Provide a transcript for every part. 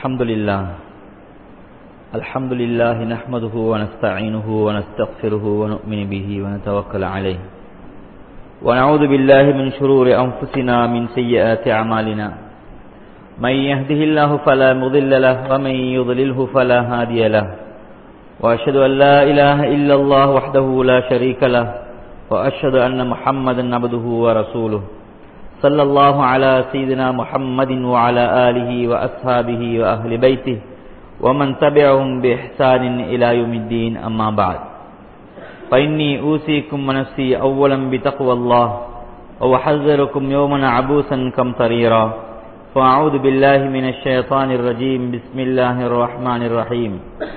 الحمد لله الحمد لله نحمده ونستعينه ونستغفره ونؤمن به ونتوكل عليه ونعوذ بالله من شرور أنفسنا من سيئات أعمالنا من يهده الله فلا مضل له ومن يضلله فلا هادي له وأشهد أن لا إله إلا الله وحده لا شريك له وأشهد أن محمدا عبده ورسوله صلى الله على سيدنا محمد وعلى آله وأصحابه وأهل بيته ومن تبعهم بإحسان إلى يوم الدين أما بعد فإني أوصيكم ونفسي أولا بتقوى الله وأحذركم يوما عبوسا كمطريرا فأعوذ بالله من الشيطان الرجيم بسم الله الرحمن الرحيم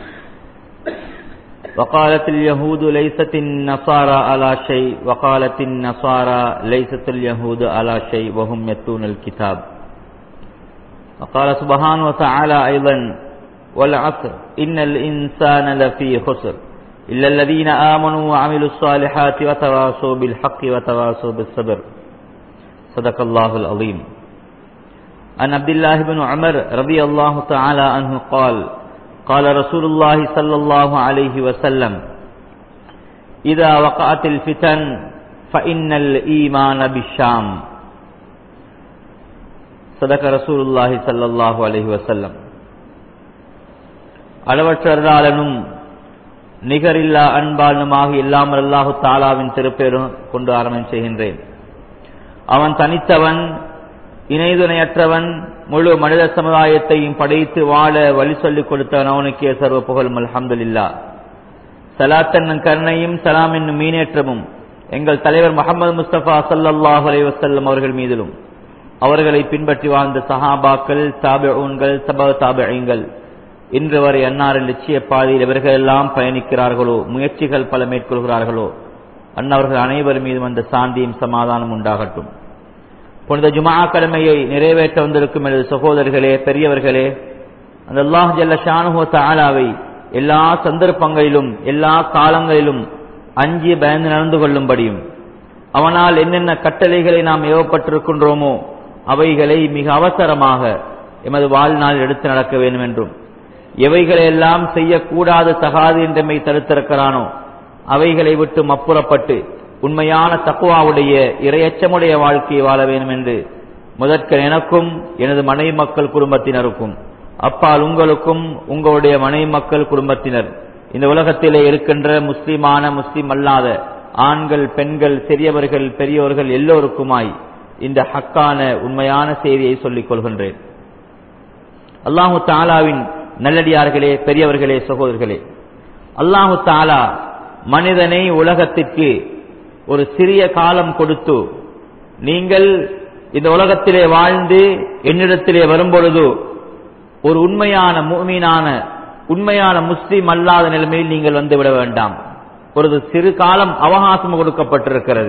وقالت اليهود ليست النصارى على شيء وقالت النصارى ليست اليهود على شيء وهم يتلون الكتاب وقال سبحانه وتعالى أيضا والعصر إن الإنسان لفي خسر إلا الذين آمنوا وعملوا الصالحات وتواصوا بالحق وتواصوا بالصبر صدق الله العظيم عن عبد الله بن عمر رضي الله تعالى عنه قال قال رسول الله صلى الله عليه وسلم إذا وقعت الفتن فإن الإيمان بالشام صدق رسول الله صلى الله عليه وسلم அளவற்றருளாளனும் நிகரில்லா அன்பாளனுமாக இல்லாமல் அல்லாஹு தாலாவின் திருப்பேரும் கொண்டு ஆரம்பம் செய்கின்றேன் அவன் தனித்தவன் இணைதுணையற்றவன் முழு மனித சமுதாயத்தையும் படைத்து வாழ வழி சொல்லிக் கொடுத்தவன் அவனுக்கே சர்வ புகழும் அல்ஹம்துலில்லா சலாத்தன் கருணையும் சலாம் என்னும் மீனேற்றமும் எங்கள் தலைவர் முகமது முஸ்தபா சல்லாஹ் அலைவசல்லம் அவர்கள் மீதிலும் அவர்களை பின்பற்றி வாழ்ந்த சஹாபாக்கள் தாபிஊன்கள் சப தாபியங்கள் இன்று வரை அன்னாரின் லட்சிய பாதையில் இவர்கள் எல்லாம் பயணிக்கிறார்களோ முயற்சிகள் பல மேற்கொள்கிறார்களோ அன்னவர்கள் அனைவர் மீதும் அந்த சாந்தியும் சமாதானம் உண்டாகட்டும் புனித ஜுமா கடமையை நிறைவேற்ற வந்திருக்கும் எனது சகோதரர்களே பெரியவர்களே அந்த அல்லாஹ் ஜல்ல ஷானுஹோ தாலாவை எல்லா சந்தர்ப்பங்களிலும் எல்லா காலங்களிலும் அஞ்சி பயந்து நடந்து கொள்ளும்படியும் அவனால் என்னென்ன கட்டளைகளை நாம் ஏவப்பட்டிருக்கின்றோமோ அவைகளை மிக அவசரமாக எமது வாழ்நாள் எடுத்து நடக்க வேண்டும் என்றும் எவைகளெல்லாம் செய்யக்கூடாது தகாது என்றமை தடுத்திருக்கிறானோ அவைகளை விட்டு அப்புறப்பட்டு உண்மையான தக்குவாவுடைய இரையச்சமுடைய வாழ்க்கையை வாழ வேண்டும் என்று முதற்க எனக்கும் எனது மனைவி மக்கள் குடும்பத்தினருக்கும் அப்பால் உங்களுக்கும் உங்களுடைய மனைவி மக்கள் குடும்பத்தினர் இந்த உலகத்திலே இருக்கின்ற முஸ்லிமான முஸ்லிம் அல்லாத ஆண்கள் பெண்கள் சிறியவர்கள் பெரியோர்கள் எல்லோருக்குமாய் இந்த ஹக்கான உண்மையான செய்தியை சொல்லிக் கொள்கின்றேன் அல்லாஹு தாலாவின் நல்லடியார்களே பெரியவர்களே சகோதரர்களே அல்லாஹு தாலா மனிதனை உலகத்திற்கு ஒரு சிறிய காலம் கொடுத்து நீங்கள் இந்த உலகத்திலே வாழ்ந்து என்னிடத்திலே வரும்பொழுது ஒரு உண்மையான மூமீனான உண்மையான முஸ்லீம் அல்லாத நிலைமையில் நீங்கள் வந்து விட வேண்டாம் ஒரு சிறு காலம் அவகாசம் கொடுக்கப்பட்டிருக்கிறது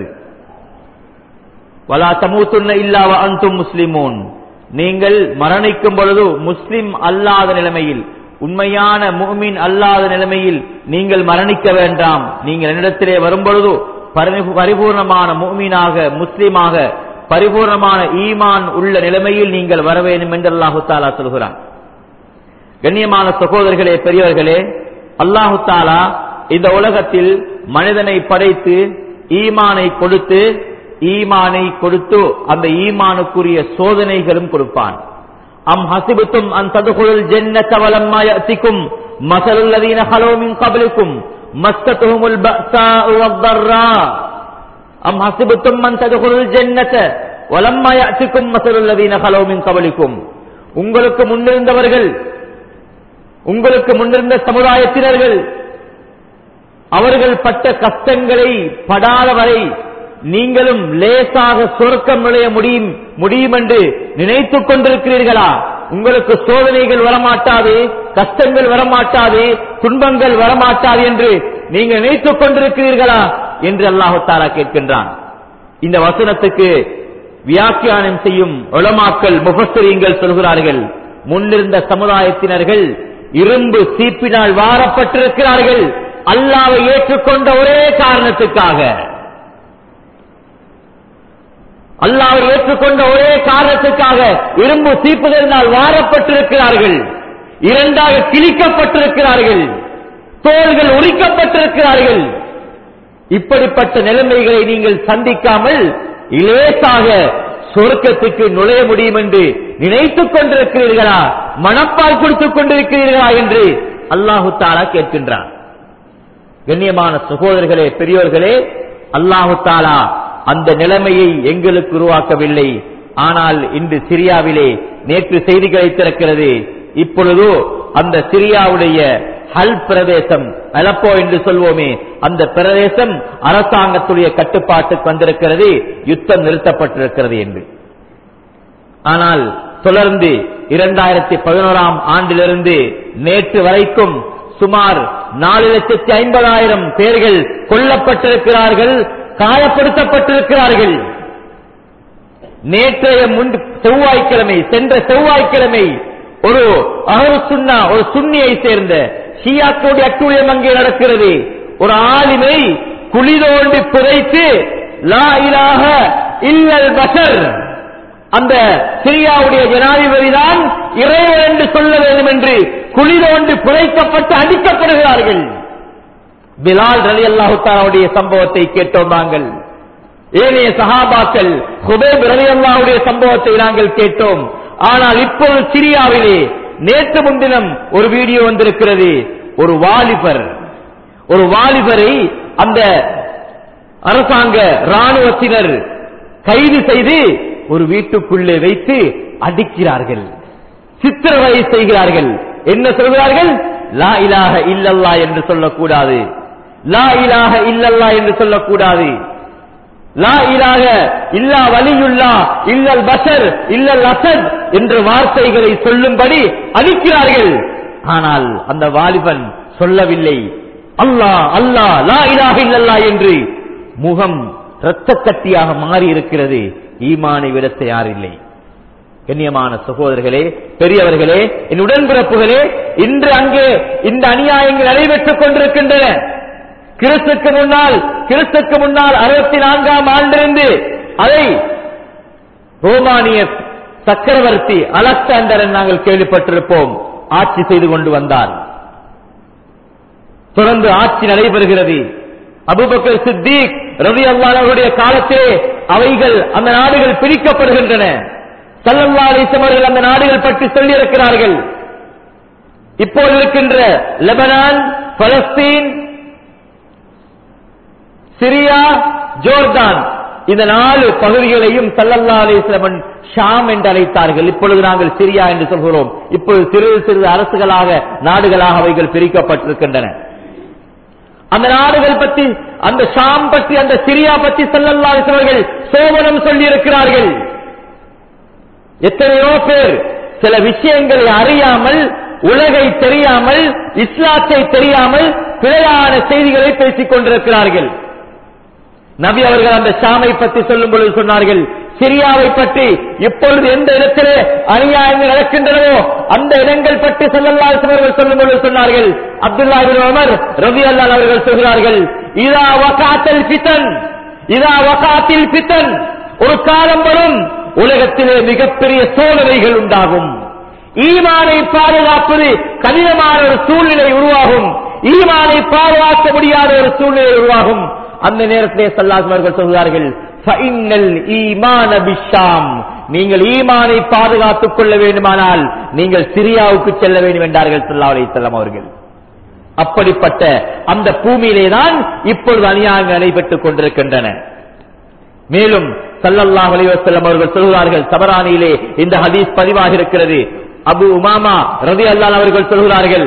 வலா தமூத்துன்ன இல்லாவ அந்தும் முஸ்லிமோன் நீங்கள் மரணிக்கும் பொழுது முஸ்லிம் அல்லாத நிலைமையில் உண்மையான முகமீன் அல்லாத நிலைமையில் நீங்கள் மரணிக்க வேண்டாம் நீங்கள் என்னிடத்திலே வரும்பொழுது பரிபூர்ணமான முகமீனாக முஸ்லீமாக பரிபூர்ணமான ஈமான் உள்ள நிலைமையில் நீங்கள் வர வேண்டும் என்று அல்லாஹு தாலா சொல்கிறான் கண்ணியமான சகோதரர்களே பெரியவர்களே அல்லாஹு தாலா இந்த உலகத்தில் மனிதனை படைத்து ஈமானை கொடுத்து ஈமானை கொடுத்து அந்த ஈமானுக்குரிய சோதனைகளும் கொடுப்பான் அம் ஹசிபுத்தும் அன் ததுகுல் ஜென்னத வலம்மா யஅதிக்கும் மஸலுல் லதீன ஹலோ மின் கப்லிக்கும் மஸ்தத்துஹுமுல் பஅஸாஉ வத்தர்ரா அம் ஹசிபுத்தும் அன் ததுகுல் ஜென்னத வலம்மா யஅதிக்கும் மஸலுல் லதீன ஹலோ மின் கப்லிக்கும் உங்களுக்கு முன்னிருந்தவர்கள் உங்களுக்கு முன்னிருந்த சமுதாயத்தினர்கள் அவர்கள் பட்ட கஷ்டங்களை படாத வரை நீங்களும் லேசாக சொர்க்கம் நுழைய முடியும் முடியும் என்று நினைத்துக் கொண்டிருக்கிறீர்களா உங்களுக்கு சோதனைகள் வரமாட்டாது கஷ்டங்கள் வரமாட்டாது துன்பங்கள் வரமாட்டாது என்று நீங்கள் நினைத்துக் கொண்டிருக்கிறீர்களா என்று அல்லாஹு தாலா கேட்கின்றான் இந்த வசனத்துக்கு வியாக்கியானம் செய்யும் உளமாக்கல் முகஸ்தரியங்கள் சொல்கிறார்கள் முன்னிருந்த சமுதாயத்தினர்கள் இரும்பு சீப்பினால் வாரப்பட்டிருக்கிறார்கள் அல்லாவை ஏற்றுக்கொண்ட ஒரே காரணத்துக்காக அல்லாவை ஏற்றுக்கொண்ட ஒரே காரணத்துக்காக இரும்பு சீப்புகளினால் வாரப்பட்டிருக்கிறார்கள் இரண்டாக கிழிக்கப்பட்டிருக்கிறார்கள் தோள்கள் உரிக்கப்பட்டிருக்கிறார்கள் இப்படிப்பட்ட நிலைமைகளை நீங்கள் சந்திக்காமல் இலேசாக சொர்க்கத்துக்கு நுழைய முடியும் என்று நினைத்துக் கொண்டிருக்கிறீர்களா மனப்பால் கொடுத்துக் கொண்டிருக்கிறீர்களா என்று அல்லாஹு தாலா கேட்கின்றான் கண்ணியமான சகோதரர்களே பெரியோர்களே அல்லாஹு தாலா அந்த நிலைமையை எங்களுக்கு உருவாக்கவில்லை ஆனால் இன்று சிரியாவிலே நேற்று செய்தி கிடைத்திருக்கிறது இப்பொழுதோ அந்த சிரியாவுடைய ஹல் பிரதேசம் அலப்போ என்று சொல்வோமே அந்த பிரதேசம் அரசாங்கத்துடைய கட்டுப்பாட்டுக்கு வந்திருக்கிறது யுத்தம் நிறுத்தப்பட்டிருக்கிறது என்று ஆனால் தொடர்ந்து இரண்டாயிரத்தி பதினோராம் ஆண்டிலிருந்து நேற்று வரைக்கும் சுமார் நாலு லட்சத்தி ஐம்பதாயிரம் பேர்கள் கொல்லப்பட்டிருக்கிறார்கள் காயப்படுத்தப்பட்டிருக்கிறார்கள் நேற்றைய முன் செவ்வாய்க்கிழமை சென்ற செவ்வாய்க்கிழமை ஒரு அகரு சுன்னா ஒரு சுன்னியை சேர்ந்த ஷியாக்களுடைய அட்டூழியம் அங்கே நடக்கிறது ஒரு ஆலிமை குழி தோண்டி புதைத்து லா இலாஹ இல்லல் பஷர் அந்த சிரியாவுடைய ஜனாதிபதி தான் இறைவன் என்று சொல்ல வேண்டும் என்று குழி தோண்டி புதைக்கப்பட்டு அடிக்கப்படுகிறார்கள் பிலால் ரலி அல்லாஹுத்தாவுடைய சம்பவத்தை கேட்டோம் நாங்கள் ஏனைய சஹாபாக்கள் ஹுபேப் ரலி அல்லாஹுடைய சம்பவத்தை நாங்கள் கேட்டோம் ஆனால் இப்போது சிரியாவிலே நேற்று முன்தினம் ஒரு வீடியோ வந்திருக்கிறது ஒரு வாலிபர் ஒரு வாலிபரை அந்த அரசாங்க ராணுவத்தினர் கைது செய்து ஒரு வீட்டுக்குள்ளே வைத்து அடிக்கிறார்கள் சித்திரவதை செய்கிறார்கள் என்ன சொல்கிறார்கள் லா இலாஹ இல்லல்லா என்று சொல்லக்கூடாது லா இலாஹ இல்லல்லா என்று சொல்லக்கூடாது லா இலாக இல்லா வலியுல்லா இல்லல் பஷர் இல்லல் அசத் என்ற வார்த்தைகளை சொல்லும்படி அளிக்கிறார்கள் ஆனால் அந்த வாலிபன் சொல்லவில்லை அல்லாஹ் அல்லாஹ் லா இலாக இல்லல்லா என்று முகம் இரத்த கட்டியாக மாறி இருக்கிறது ஈமானை விட தயாரில்லை கண்ணியமான சகோதரர்களே பெரியவர்களே என் உடன்பிறப்புகளே இன்று அங்கே இந்த அநியாயங்கள் நடைபெற்றுக் கொண்டிருக்கின்றன கிறிஸ்துக்கு முன்னால் கிறிஸ்துக்கு முன்னால் அறுபத்தி நான்காம் ஆண்டிலிருந்து அதை ரோமானிய சக்கரவர்த்தி அலெக்சாண்டரன் நாங்கள் கேள்விப்பட்டிருப்போம் ஆட்சி செய்து கொண்டு வந்தார் தொடர்ந்து ஆட்சி நடைபெறுகிறது அபுபக்கர் சித்திக் ரவி அல்லானவருடைய காலத்திலே அவைகள் அந்த நாடுகள் பிரிக்கப்படுகின்றன சல்லல்லா அலிசம் அவர்கள் அந்த நாடுகள் பற்றி சொல்லியிருக்கிறார்கள் இப்போது இருக்கின்ற லெபனான் பலஸ்தீன் சிரியா ஜோர்தான் இந்த நாலு பகுதிகளையும் சல்லல்லா அலிஸ்லமன் ஷாம் என்று அழைத்தார்கள் இப்பொழுது நாங்கள் சிரியா என்று சொல்கிறோம் இப்பொழுது சிறிது சிறிது அரசுகளாக நாடுகளாக அவைகள் பிரிக்கப்பட்டிருக்கின்றன அந்த நாடுகள் பற்றி அந்த ஷாம் பற்றி அந்த சிரியா பற்றி சல்லல்லா அலிஸ்லவர்கள் சோமனம் சொல்லி இருக்கிறார்கள் எத்தனையோ பேர் சில விஷயங்களை அறியாமல் உலகை தெரியாமல் இஸ்லாத்தை தெரியாமல் பிழையான செய்திகளை பேசிக் கொண்டிருக்கிறார்கள் நபி அவர்கள் அந்த ஷாமை பற்றி சொல்லும் பொழுது சொன்னார்கள் சிரியாவை பற்றி இப்பொழுது எந்த இடத்திலே அநியாயங்கள் நடக்கின்றனவோ அந்த இடங்கள் பற்றி செல்லல்லாசம் அவர்கள் சொல்லும் பொழுது சொன்னார்கள் அப்துல்லா பின் உமர் ரவி அல்லால் அவர்கள் சொல்கிறார்கள் இதா வகாத்தல் பித்தன் இதா வகாத்தில் பித்தன் ஒரு காலம் வரும் உலகத்திலே மிகப்பெரிய சோதனைகள் உண்டாகும் ஈமானை பாதுகாப்பது கடினமான ஒரு சூழ்நிலை உருவாகும் ஈமானை பாதுகாக்க முடியாத ஒரு சூழ்நிலை உருவாகும் அந்த நேரத்திலே சல்லாஸ் அவர்கள் சொல்கிறார்கள் "ஃபஇன்னல் ஈமான பிஷ்ஷாம்." நீங்கள் ஈமானை பாதுகாத்துக் கொள்ள வேண்டுமானால் நீங்கள் சிரியாவுக்கு செல்ல வேண்டும் என்றார்கள் சல்லா அலிசல்லாம் அவர்கள் அப்படிப்பட்ட அந்த பூமியிலே தான் இப்பொழுது அநியாயங்கள் நடைபெற்றுக் கொண்டிருக்கின்றன மேலும் சல்லல்லாஹ் அலைவசல்லம் அவர்கள் சொல்கிறார்கள் சபரானியிலே இந்த ஹதீஸ் பதிவாக இருக்கிறது அபு உமாமா ரவி அல்லான் அவர்கள் சொல்கிறார்கள்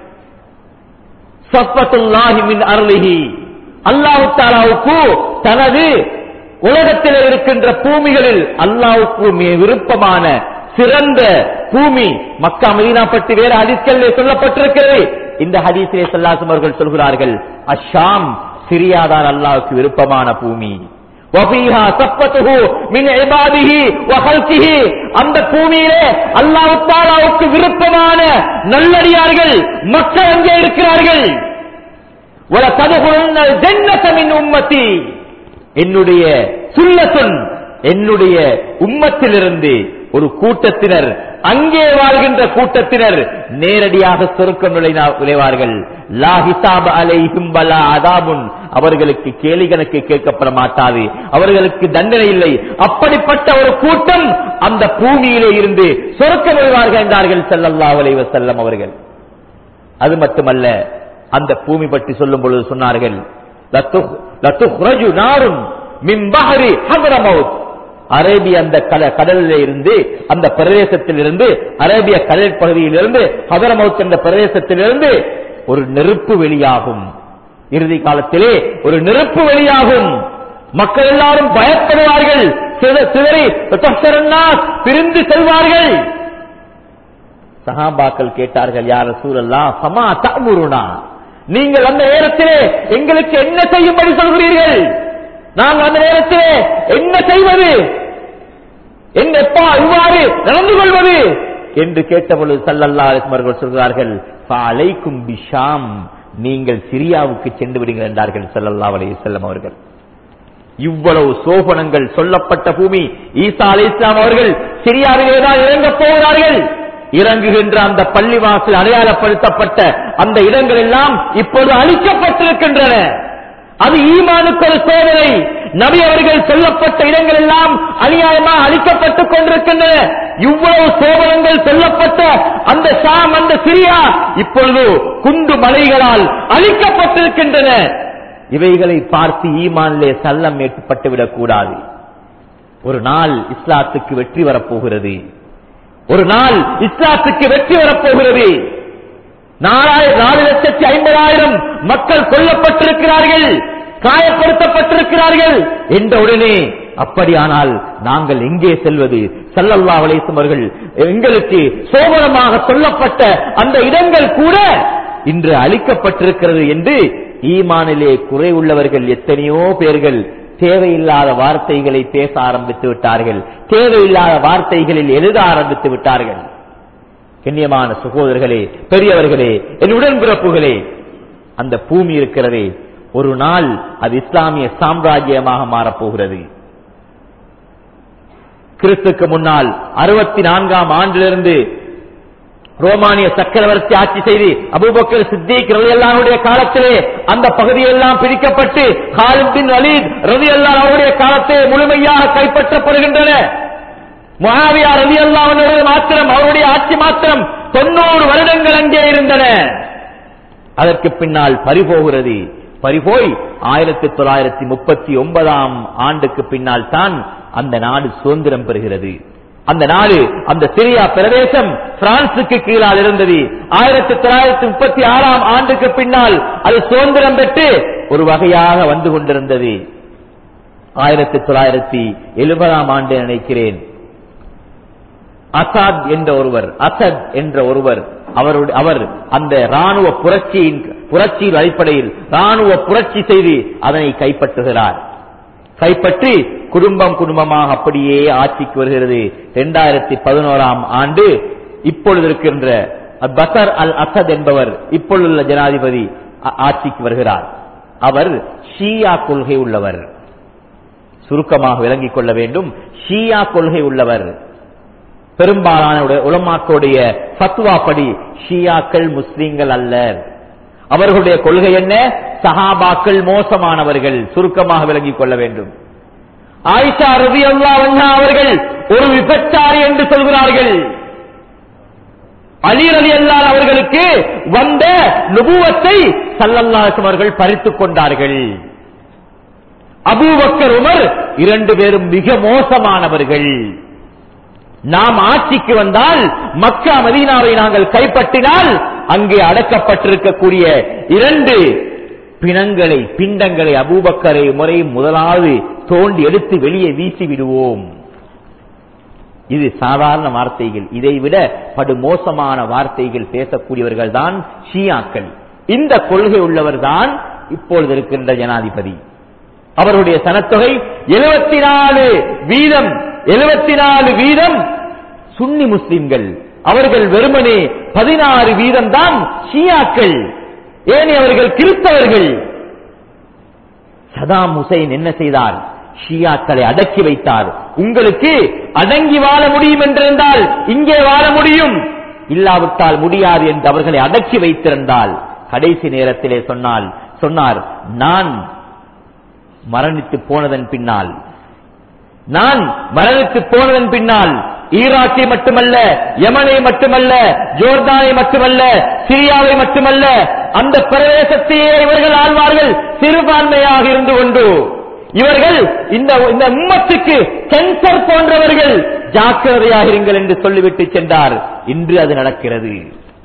சஃபத்துல்லாஹி மின் அருளிஹி அல்லாஹு தாலாவுக்கு தனது உலகத்தில் இருக்கின்ற பூமிகளில் அல்லாவுக்கு மிக விருப்பமான சிறந்த பூமி மக்கா மதீனா பற்றி வேற ஹதீஸ்களிலே சொல்லப்பட்டிருக்கிறது இந்த ஹதீஸிலே சல்லாசம் அவர்கள் சொல்கிறார்கள் அஷாம் சிரியாதான் அல்லாவுக்கு விருப்பமான பூமி வபீஹா சப்பத்துஹு மின் இபாதிஹி வ ஹல்கிஹி அந்த பூமியிலே அல்லாஹ் தஆலாவுக்கு விருப்பமான நல்லடியார்கள் மக்கள் அங்கே இருக்கிறார்கள் வல ததுகுலுன்னல் ஜன்னத மின் உம்மத்தி என்னுடைய சுல்லத்துன் என்னுடைய உம்மத்திலிருந்து ஒரு கூட்டத்தினர் அங்கே வாழ்கின்ற கூட்டத்தினர் நேரடியாக சொருக்கம் நுழைனா- நுழைவார்கள் லா ஹிசாப் அலைஹிம் வலா அதாபுன் அவர்களுக்கு கேலி கணக்கு கேட்கப்பட மாட்டாது அவர்களுக்கு தண்டனை இல்லை அப்படிப்பட்ட ஒரு கூட்டம் அந்த பூமியிலே இருந்து சொருக்கம் நுழைவார்கள் என்றார்கள் ஸல்லல்லாஹு அலைஹி வஸல்லம் அவர்கள் அது மட்டுமல்ல அந்த பூமி பற்றி சொல்லும் பொழுது சொன்னார்கள் "லத்துஹ்- லத்துஹ்ரஜு நாரும் மின் பஹரி ஹதரமௌத்." அரேபிய அந்த கட- கடலிலே இருந்து அந்த பிரதேசத்தில் இருந்து அரேபிய கடல் பகுதியிலிருந்து ஹதரமௌத் என்ற பிரதேசத்திலிருந்து ஒரு நெருப்பு வெளியாகும் இறுதி காலத்திலே ஒரு நெருப்பு வெளியாகும் மக்கள் எல்லாரும் பயப்படுவார்கள் சித- சிதறி "தத்தஹ்சரன்னாஸ்", பிரிந்து செல்வார்கள் சஹாபாக்கள் கேட்டார்கள் யார் சூழல்லா சமா தமுருனா நீங்கள் அந்த நேரத்திலே எங்களுக்கு என்ன செய்யும்படி சொல்கிறீர்கள் நாங்கள் அந்த நேரத்திலே என்ன செய்வது என்ன எப்பா இவ்வாறு நடந்து கொள்வது என்று கேட்டபொழுது சல்லல்லா அலிஸ்மர்கள் சொல்கிறார்கள் "ஃபஅலைக்கும் பிஷாம் நீங்கள் சிரியாவுக்கு சென்று விடுங்கள் என்றார்கள் சல்லல்லா அலைஹி வஸல்லம் அவர்கள் இவ்வளவு சோபனங்கள் சொல்லப்பட்ட பூமி ஈசா அலை இஸ்லாம் அவர்கள் சிரியாவிலே தான் இறங்கப் போகிறார்கள் இறங்குகின்ற அந்த பள்ளிவாசல் அடையாளப்படுத்தப்பட்ட அந்த இடங்கள் எல்லாம் இப்பொழுது அழிக்கப்பட்டிருக்கின்றன அது ஈமானுக்கு ஒரு சோதனை நபி அவர்கள் சொல்லப்பட்ட இடங்கள் எல்லாம் அநியாயமாக அழிக்கப்பட்டுக் கொண்டிருக்கின்றன இவ்வளவு சோதனங்கள் சொல்லப்பட்ட அந்த ஷாம் அந்த சிரியா இப்பொழுது குண்டு மலைகளால் அழிக்கப்பட்டிருக்கின்றன இவைகளை பார்த்து ஈமானிலே சல்லம் ஏற்பட்டுவிடக் கூடாது ஒரு நாள் இஸ்லாத்துக்கு வெற்றி வரப்போகிறது ஒரு நாள் இஸ்லாத்துக்கு வெற்றி வரப்போகிறது நாலாயிரம் நாலு லட்சத்தி ஐம்பதாயிரம் மக்கள் கொல்லப்பட்டிருக்கிறார்கள் காயப்படுத்தப்பட்டிருக்கிறார்கள் என்ற உடனே அப்படியானால் நாங்கள் எங்கே செல்வது சல்லல்லா அலிஸ்லம் அவர்கள் எங்களுக்கு சோபனமாக சொல்லப்பட்ட அந்த இடங்கள் கூட இன்று அளிக்கப்பட்டிருக்கிறது என்று ஈமானிலே குறை உள்ளவர்கள் எத்தனையோ பேர்கள் தேவையில்லாத வார்த்தைகளை பேச ஆரம்பித்து விட்டார்கள் தேவையில்லாத வார்த்தைகளில் எழுத ஆரம்பித்து விட்டார்கள் கண்ணியமான சகோதரர்களே பெரியவர்களே என் உடன்பிறப்புகளே அந்த பூமி இருக்கிறதே ஒரு நாள் அது இஸ்லாமிய சாம்ராஜ்யமாக மாறப்போகிறது கிறிஸ்துக்கு முன்னால் அறுபத்தி நான்காம் ஆண்டிலிருந்து ரோமானிய சக்கரவர்த்தி ஆட்சி செய்து அபூபக்கர் சித்திக் ரலியல்லாஹுடைய காலத்திலே அந்த பகுதியெல்லாம் பிடிக்கப்பட்டு ஹாலித் பின் வலீத் ரலியல்லாஹு அவருடைய காலத்திலே முழுமையாக கைப்பற்றப்படுகின்றன முஹாவியா ரலியல்லாஹு மாத்திரம் அவருடைய ஆட்சி மாத்திரம் தொண்ணூறு வருடங்கள் அங்கே இருந்தன அதற்கு பின்னால் பறிபோகிறது பறிபோய் ஆயிரத்தி தொள்ளாயிரத்தி முப்பத்தி ஒன்பதாம் ஆண்டுக்கு பின்னால் தான் அந்த நாடு சுதந்திரம் பெறுகிறது அந்த நாடு அந்த சிரியா பிரதேசம் பிரான்சுக்கு கீழால் இருந்தது ஆயிரத்தி தொள்ளாயிரத்தி முப்பத்தி ஆறாம் ஆண்டுக்கு பின்னால் அது சுதந்திரம் பெற்று ஒரு வகையாக வந்து கொண்டிருந்தது ஆயிரத்தி தொள்ளாயிரத்தி எழுபதாம் ஆண்டு நினைக்கிறேன் அசாத் என்ற ஒருவர் அசத் என்ற ஒருவர் அவருடைய அவர் அந்த ராணுவ புரட்சியின் புரட்சியின் அடிப்படையில் ராணுவ புரட்சி செய்து அதனை கைப்பற்றுகிறார் கைப்பற்றி குடும்பம் குடும்பமாக அப்படியே ஆட்சிக்கு வருகிறது இரண்டாயிரத்தி பதினோராம் ஆண்டு இப்பொழுது இருக்கின்ற பசர் அல் அசத் என்பவர் இப்பொழுதுள்ள ஜனாதிபதி ஆ- ஆட்சிக்கு வருகிறார் அவர் ஷியா கொள்கை உள்ளவர் சுருக்கமாக விளங்கிக் கொள்ள வேண்டும் ஷியா கொள்கை உள்ளவர் பெரும்பாலான உட- உலமாக்களுடைய ஃபத்வா படி ஷியாக்கள் முஸ்லீம்கள் அல்ல அவர்களுடைய கொள்கை என்ன சஹாபாக்கள் மோசமானவர்கள் சுருக்கமாக விளங்கிக் கொள்ள வேண்டும் ஆயிஷா ரவி அல்லா அவர்கள் ஒரு விபச்சாரி என்று சொல்கிறார்கள் அலி ரலி அல்லாஹ் அவர்களுக்கு வந்த நுபுவத்தை சல்லல்லாஹு அவர்கள் பறித்துக் கொண்டார்கள் அபூபக்கர் உமர் இரண்டு பேரும் மிக மோசமானவர்கள் நாம் ஆட்சிக்கு வந்தால் மக்கா மதீனாவை நாங்கள் கைப்பற்றினால் அங்கே அடக்கப்பட்டிருக்கக்கூடிய இரண்டு பிணங்களை பிண்டங்களை அபூபக்கரை முறை முதலாவது தோண்டி எடுத்து வெளியே வீசி விடுவோம் இது சாதாரண வார்த்தைகள் இதைவிட படு மோசமான வார்த்தைகள் பேசக்கூடியவர்கள் தான் ஷியாக்கள் இந்த கொள்கை உள்ளவர் தான் இப்பொழுது இருக்கின்ற ஜனாதிபதி அவருடைய சனத்தொகை எழுபத்தி நாலு வீதம் எழுபத்தி நாலு வீதம் சுன்னி முஸ்லிம்கள் அவர்கள் வெறுமனே பதினாறு வீதம் தான் ஷியாக்கள் ஏனே அவர்கள் கிறிஸ்தவர்கள் சதாம் ஹுசைன் என்ன செய்தார் ஷியாக்களை அடக்கி வைத்தார் உங்களுக்கு அடங்கி வாழ முடியும் என்றிருந்தால் இங்கே வாழ முடியும் இல்லாவிட்டால் முடியாது என்று அவர்களை அடக்கி வைத்திருந்தால் கடைசி நேரத்திலே சொன்னால் சொன்னார் நான் மரணித்து போனதன் பின்னால் நான் மரணித்து போனதன் பின்னால் ஈராக்கை மட்டுமல்ல யமனை மட்டுமல்ல ஜோர்தானை மட்டுமல்ல சிரியாவை மட்டுமல்ல அந்த பிரதேசத்தையே இவர்கள் ஆழ்வார்கள் சிறுபான்மையாக இருந்து கொண்டு இவர்கள் இந்த இந்த உம்மத்துக்கு கேன்சர் போன்றவர்கள் ஜாக்கிரதையாக இருங்கள் என்று சொல்லிவிட்டு சென்றார் இன்று அது நடக்கிறது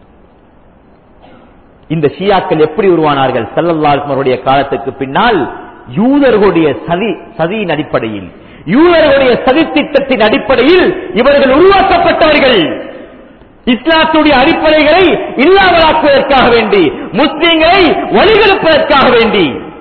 இந்த ஷியாக்கள் எப்படி உருவானார்கள் சல்லல்லாஹுடைய காலத்துக்கு பின்னால் யூதர்களுடைய சதி சதியின் அடிப்படையில் யூதர்களுடைய சதி திட்டத்தின் அடிப்படையில் இவர்கள் உருவாக்கப்பட்டவர்கள் இஸ்லாத்துடைய அடிப்படைகளை இல்லாமலாக்குவதற்காக வேண்டி முஸ்லீம்களை வழிகெடுப்பதற்காக வேண்டி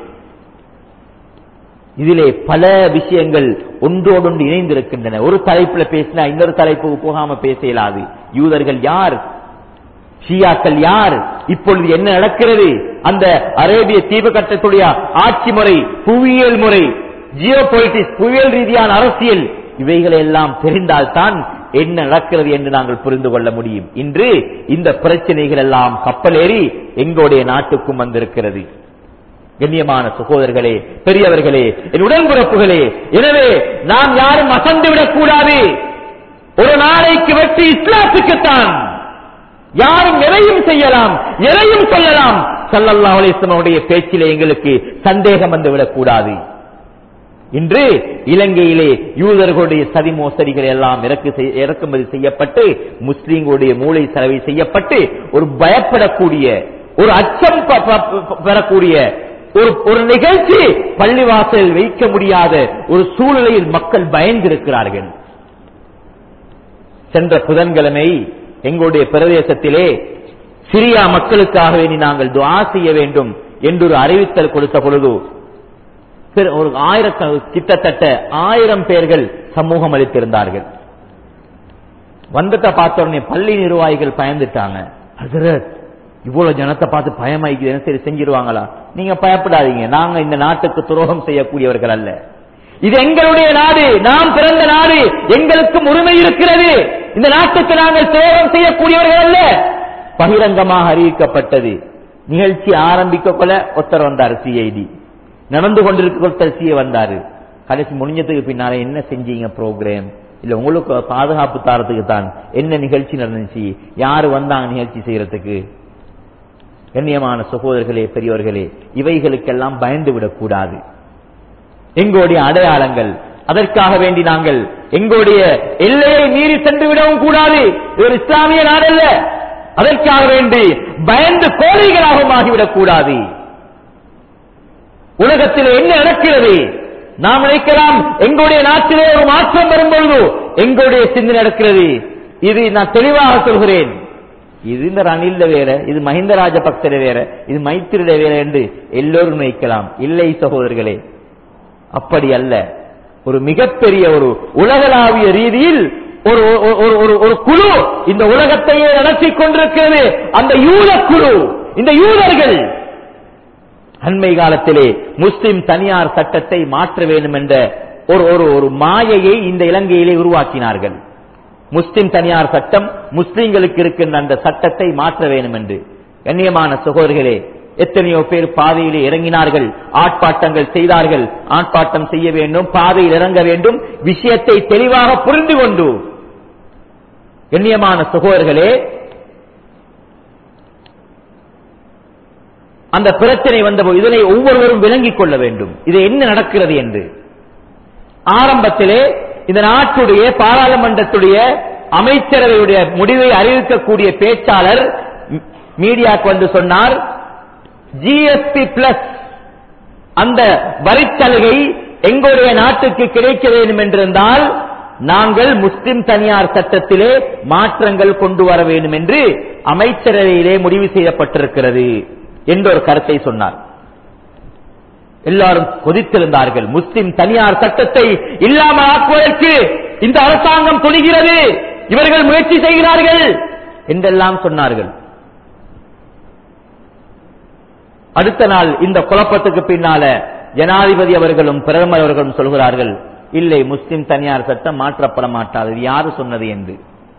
இதிலே பல விஷயங்கள் ஒன்றோடொன்று இணைந்திருக்கின்றன ஒரு தலைப்புல பேசினா இன்னொரு தலைப்புக்கு போகாம பேச இயலாது யூதர்கள் யார் ஷியாக்கள் யார் இப்பொழுது என்ன நடக்கிறது அந்த அரேபிய தீபகட்டத்துடைய ஆட்சி முறை புவியியல் முறை ஜியோ பொலிட்டிக்ஸ் புவியியல் ரீதியான அரசியல் இவைகளை எல்லாம் தெரிந்தால்தான் என்ன நடக்கிறது என்று நாங்கள் புரிந்து கொள்ள முடியும் இன்று இந்த பிரச்சனைகள் எல்லாம் கப்பலேறி எங்களுடைய நாட்டுக்கும் வந்திருக்கிறது கண்ணியமான சகோதரர்களே பெரியவர்களே என் உடன்பிறப்புகளே எனவே நாம் யாரும் அசந்து விடக்கூடாது ஒரு நாளைக்கு வெற்றி இஸ்லாத்துக்குத்தான் யாரும் எதையும் செய்யலாம் எதையும் சொல்லலாம் சல்லல்லா அலிஸ்லமுடைய பேச்சிலே எங்களுக்கு சந்தேகம் வந்துவிடக் கூடாது இன்று இலங்கையிலே யூதர்களுடைய சதி மோசடிகள் எல்லாம் இறக்கு செய்- இறக்குமதி செய்யப்பட்டு முஸ்லீம்களுடைய மூளை செலவை செய்யப்பட்டு ஒரு பயப்படக்கூடிய ஒரு அச்சம் ப- ப- ப- பெறக்கூடிய ஒரு ஒரு நிகழ்ச்சி பள்ளிவாசலில் வைக்க முடியாத ஒரு சூழ்நிலையில் மக்கள் பயந்திருக்கிறார்கள் சென்ற புதன்கிழமை எங்களுடைய பிரதேசத்திலே சிரியா மக்களுக்காக வேண்டி நாங்கள் துஆ செய்ய வேண்டும் என்று ஒரு அறிவித்தல் கொடுத்த பொழுது பெரு- ஒரு ஆயிரக்க கிட்டத்தட்ட ஆயிரம் பேர்கள் சமூகம் அளித்திருந்தார்கள் வந்தத்தை பார்த்த உடனே பள்ளி நிர்வாகிகள் பயந்துட்டாங்க ஹசரத் இவ்வளவு ஜனத்தை பார்த்து பயமாய்க்குது சரி செஞ்சிருவாங்களா நீங்க பயப்படாதீங்க நாங்க இந்த நாட்டுக்கு துரோகம் செய்யக்கூடியவர்கள் அல்ல இது எங்களுடைய நாடு நாம் பிறந்த நாடு எங்களுக்கும் உரிமை இருக்கிறது இந்த நாட்டுக்கு நாங்கள் துரோகம் செய்யக்கூடியவர்கள் அல்ல பகிரங்கமாக அறிவிக்கப்பட்டது நிகழ்ச்சி ஆரம்பிக்க கொள்ள ஒருத்தர் வந்தார் சிஐடி நடந்து கொண்டிருக்க ஒருத்தர் சிஏ வந்தாரு கடைசி முடிஞ்சதுக்கு பின்னால என்ன செஞ்சீங்க ப்ரோக்ராம் இல்ல உங்களுக்கு பாதுகாப்பு தாரத்துக்கு தான் என்ன நிகழ்ச்சி நடந்துச்சு யாரு வந்தாங்க நிகழ்ச்சி செய்யறதுக்கு கண்ணியமான சகோதரர்களே பெரியவர்களே இவைகளுக்கெல்லாம் பயந்து விடக்கூடாது எங்களுடைய அடையாளங்கள் அதற்காக வேண்டி நாங்கள் எங்களுடைய எல்லையை மீறி சென்று விடவும் கூடாது இது ஒரு இஸ்லாமிய நாடல்ல அதற்காக வேண்டி பயந்து கோழைகளாகவும் ஆகிவிடக் கூடாது உலகத்தில் என்ன நடக்கிறது நாம் நினைக்கலாம் எங்களுடைய நாட்டிலே ஒரு மாற்றம் வரும்பொழுது எங்களுடைய சிந்தனை நடக்கிறது இது நான் தெளிவாக சொல்கிறேன் இது இந்த ரணில்ல வேற இது மஹிந்த ராஜபக்சர வேற இது மைத்திரிட வேற என்று எல்லோரும் நினைக்கலாம் இல்லை சகோதரர்களே அப்படி அல்ல ஒரு மிகப்பெரிய ஒரு உலகளாவிய ரீதியில் ஒரு ஒரு- ஒரு- ஒரு ஒரு குழு இந்த உலகத்தையே நடத்தி கொண்டிருக்கிறது அந்த யூத குழு இந்த யூதர்கள் அண்மை காலத்திலே முஸ்லிம் தனியார் சட்டத்தை மாற்ற வேண்டும் என்ற ஒரு ஒரு ஒரு மாயையை இந்த இலங்கையிலே உருவாக்கினார்கள் முஸ்லிம் தனியார் சட்டம் முஸ்லிம்களுக்கு இருக்கின்ற அந்த சட்டத்தை மாற்ற வேண்டும் என்று கண்ணியமான சகோதரர்களே எத்தனையோ பேர் பாதையிலே இறங்கினார்கள் ஆட்பாட்டங்கள் செய்தார்கள் ஆட்பாட்டம் செய்ய வேண்டும் பாதையில் இறங்க வேண்டும் விஷயத்தை தெளிவாக புரிந்து கொண்டு கண்ணியமான சகோதரர்களே அந்த பிரச்சனை வந்தபோது இதனை ஒவ்வொருவரும் விளங்கிக் கொள்ள வேண்டும் இது என்ன நடக்கிறது என்று ஆரம்பத்திலே இந்த நாட்டுடைய பாராளுமன்றத்துடைய அமைச்சரவையுடைய முடிவை அறிவிக்கக்கூடிய பேச்சாளர் மீ- மீடியாக்கு வந்து சொன்னார் ஜிஎஸ்பி பிளஸ் அந்த வரிச்சலுகை எங்களுடைய நாட்டுக்கு கிடைக்க வேண்டும் என்றிருந்தால் நாங்கள் முஸ்லிம் தனியார் சட்டத்திலே மாற்றங்கள் கொண்டு வர வேண்டும் என்று அமைச்சரவையிலே முடிவு செய்யப்பட்டிருக்கிறது என்ற ஒரு கருத்தை சொன்னார் எல்லாரும் கொதித்திருந்தார்கள் முஸ்லிம் தனியார் சட்டத்தை இல்லாமல் ஆக்குவதற்கு இந்த அரசாங்கம் துணிகிறது இவர்கள் முயற்சி செய்கிறார்கள் என்றெல்லாம் சொன்னார்கள் அடுத்த நாள் இந்த குழப்பத்துக்கு பின்னால ஜனாதிபதி அவர்களும் பிரதமர் அவர்களும் சொல்கிறார்கள் இல்லை முஸ்லிம் தனியார் சட்டம் மாற்றப்பட மாட்டாது இது யாரு சொன்னது என்று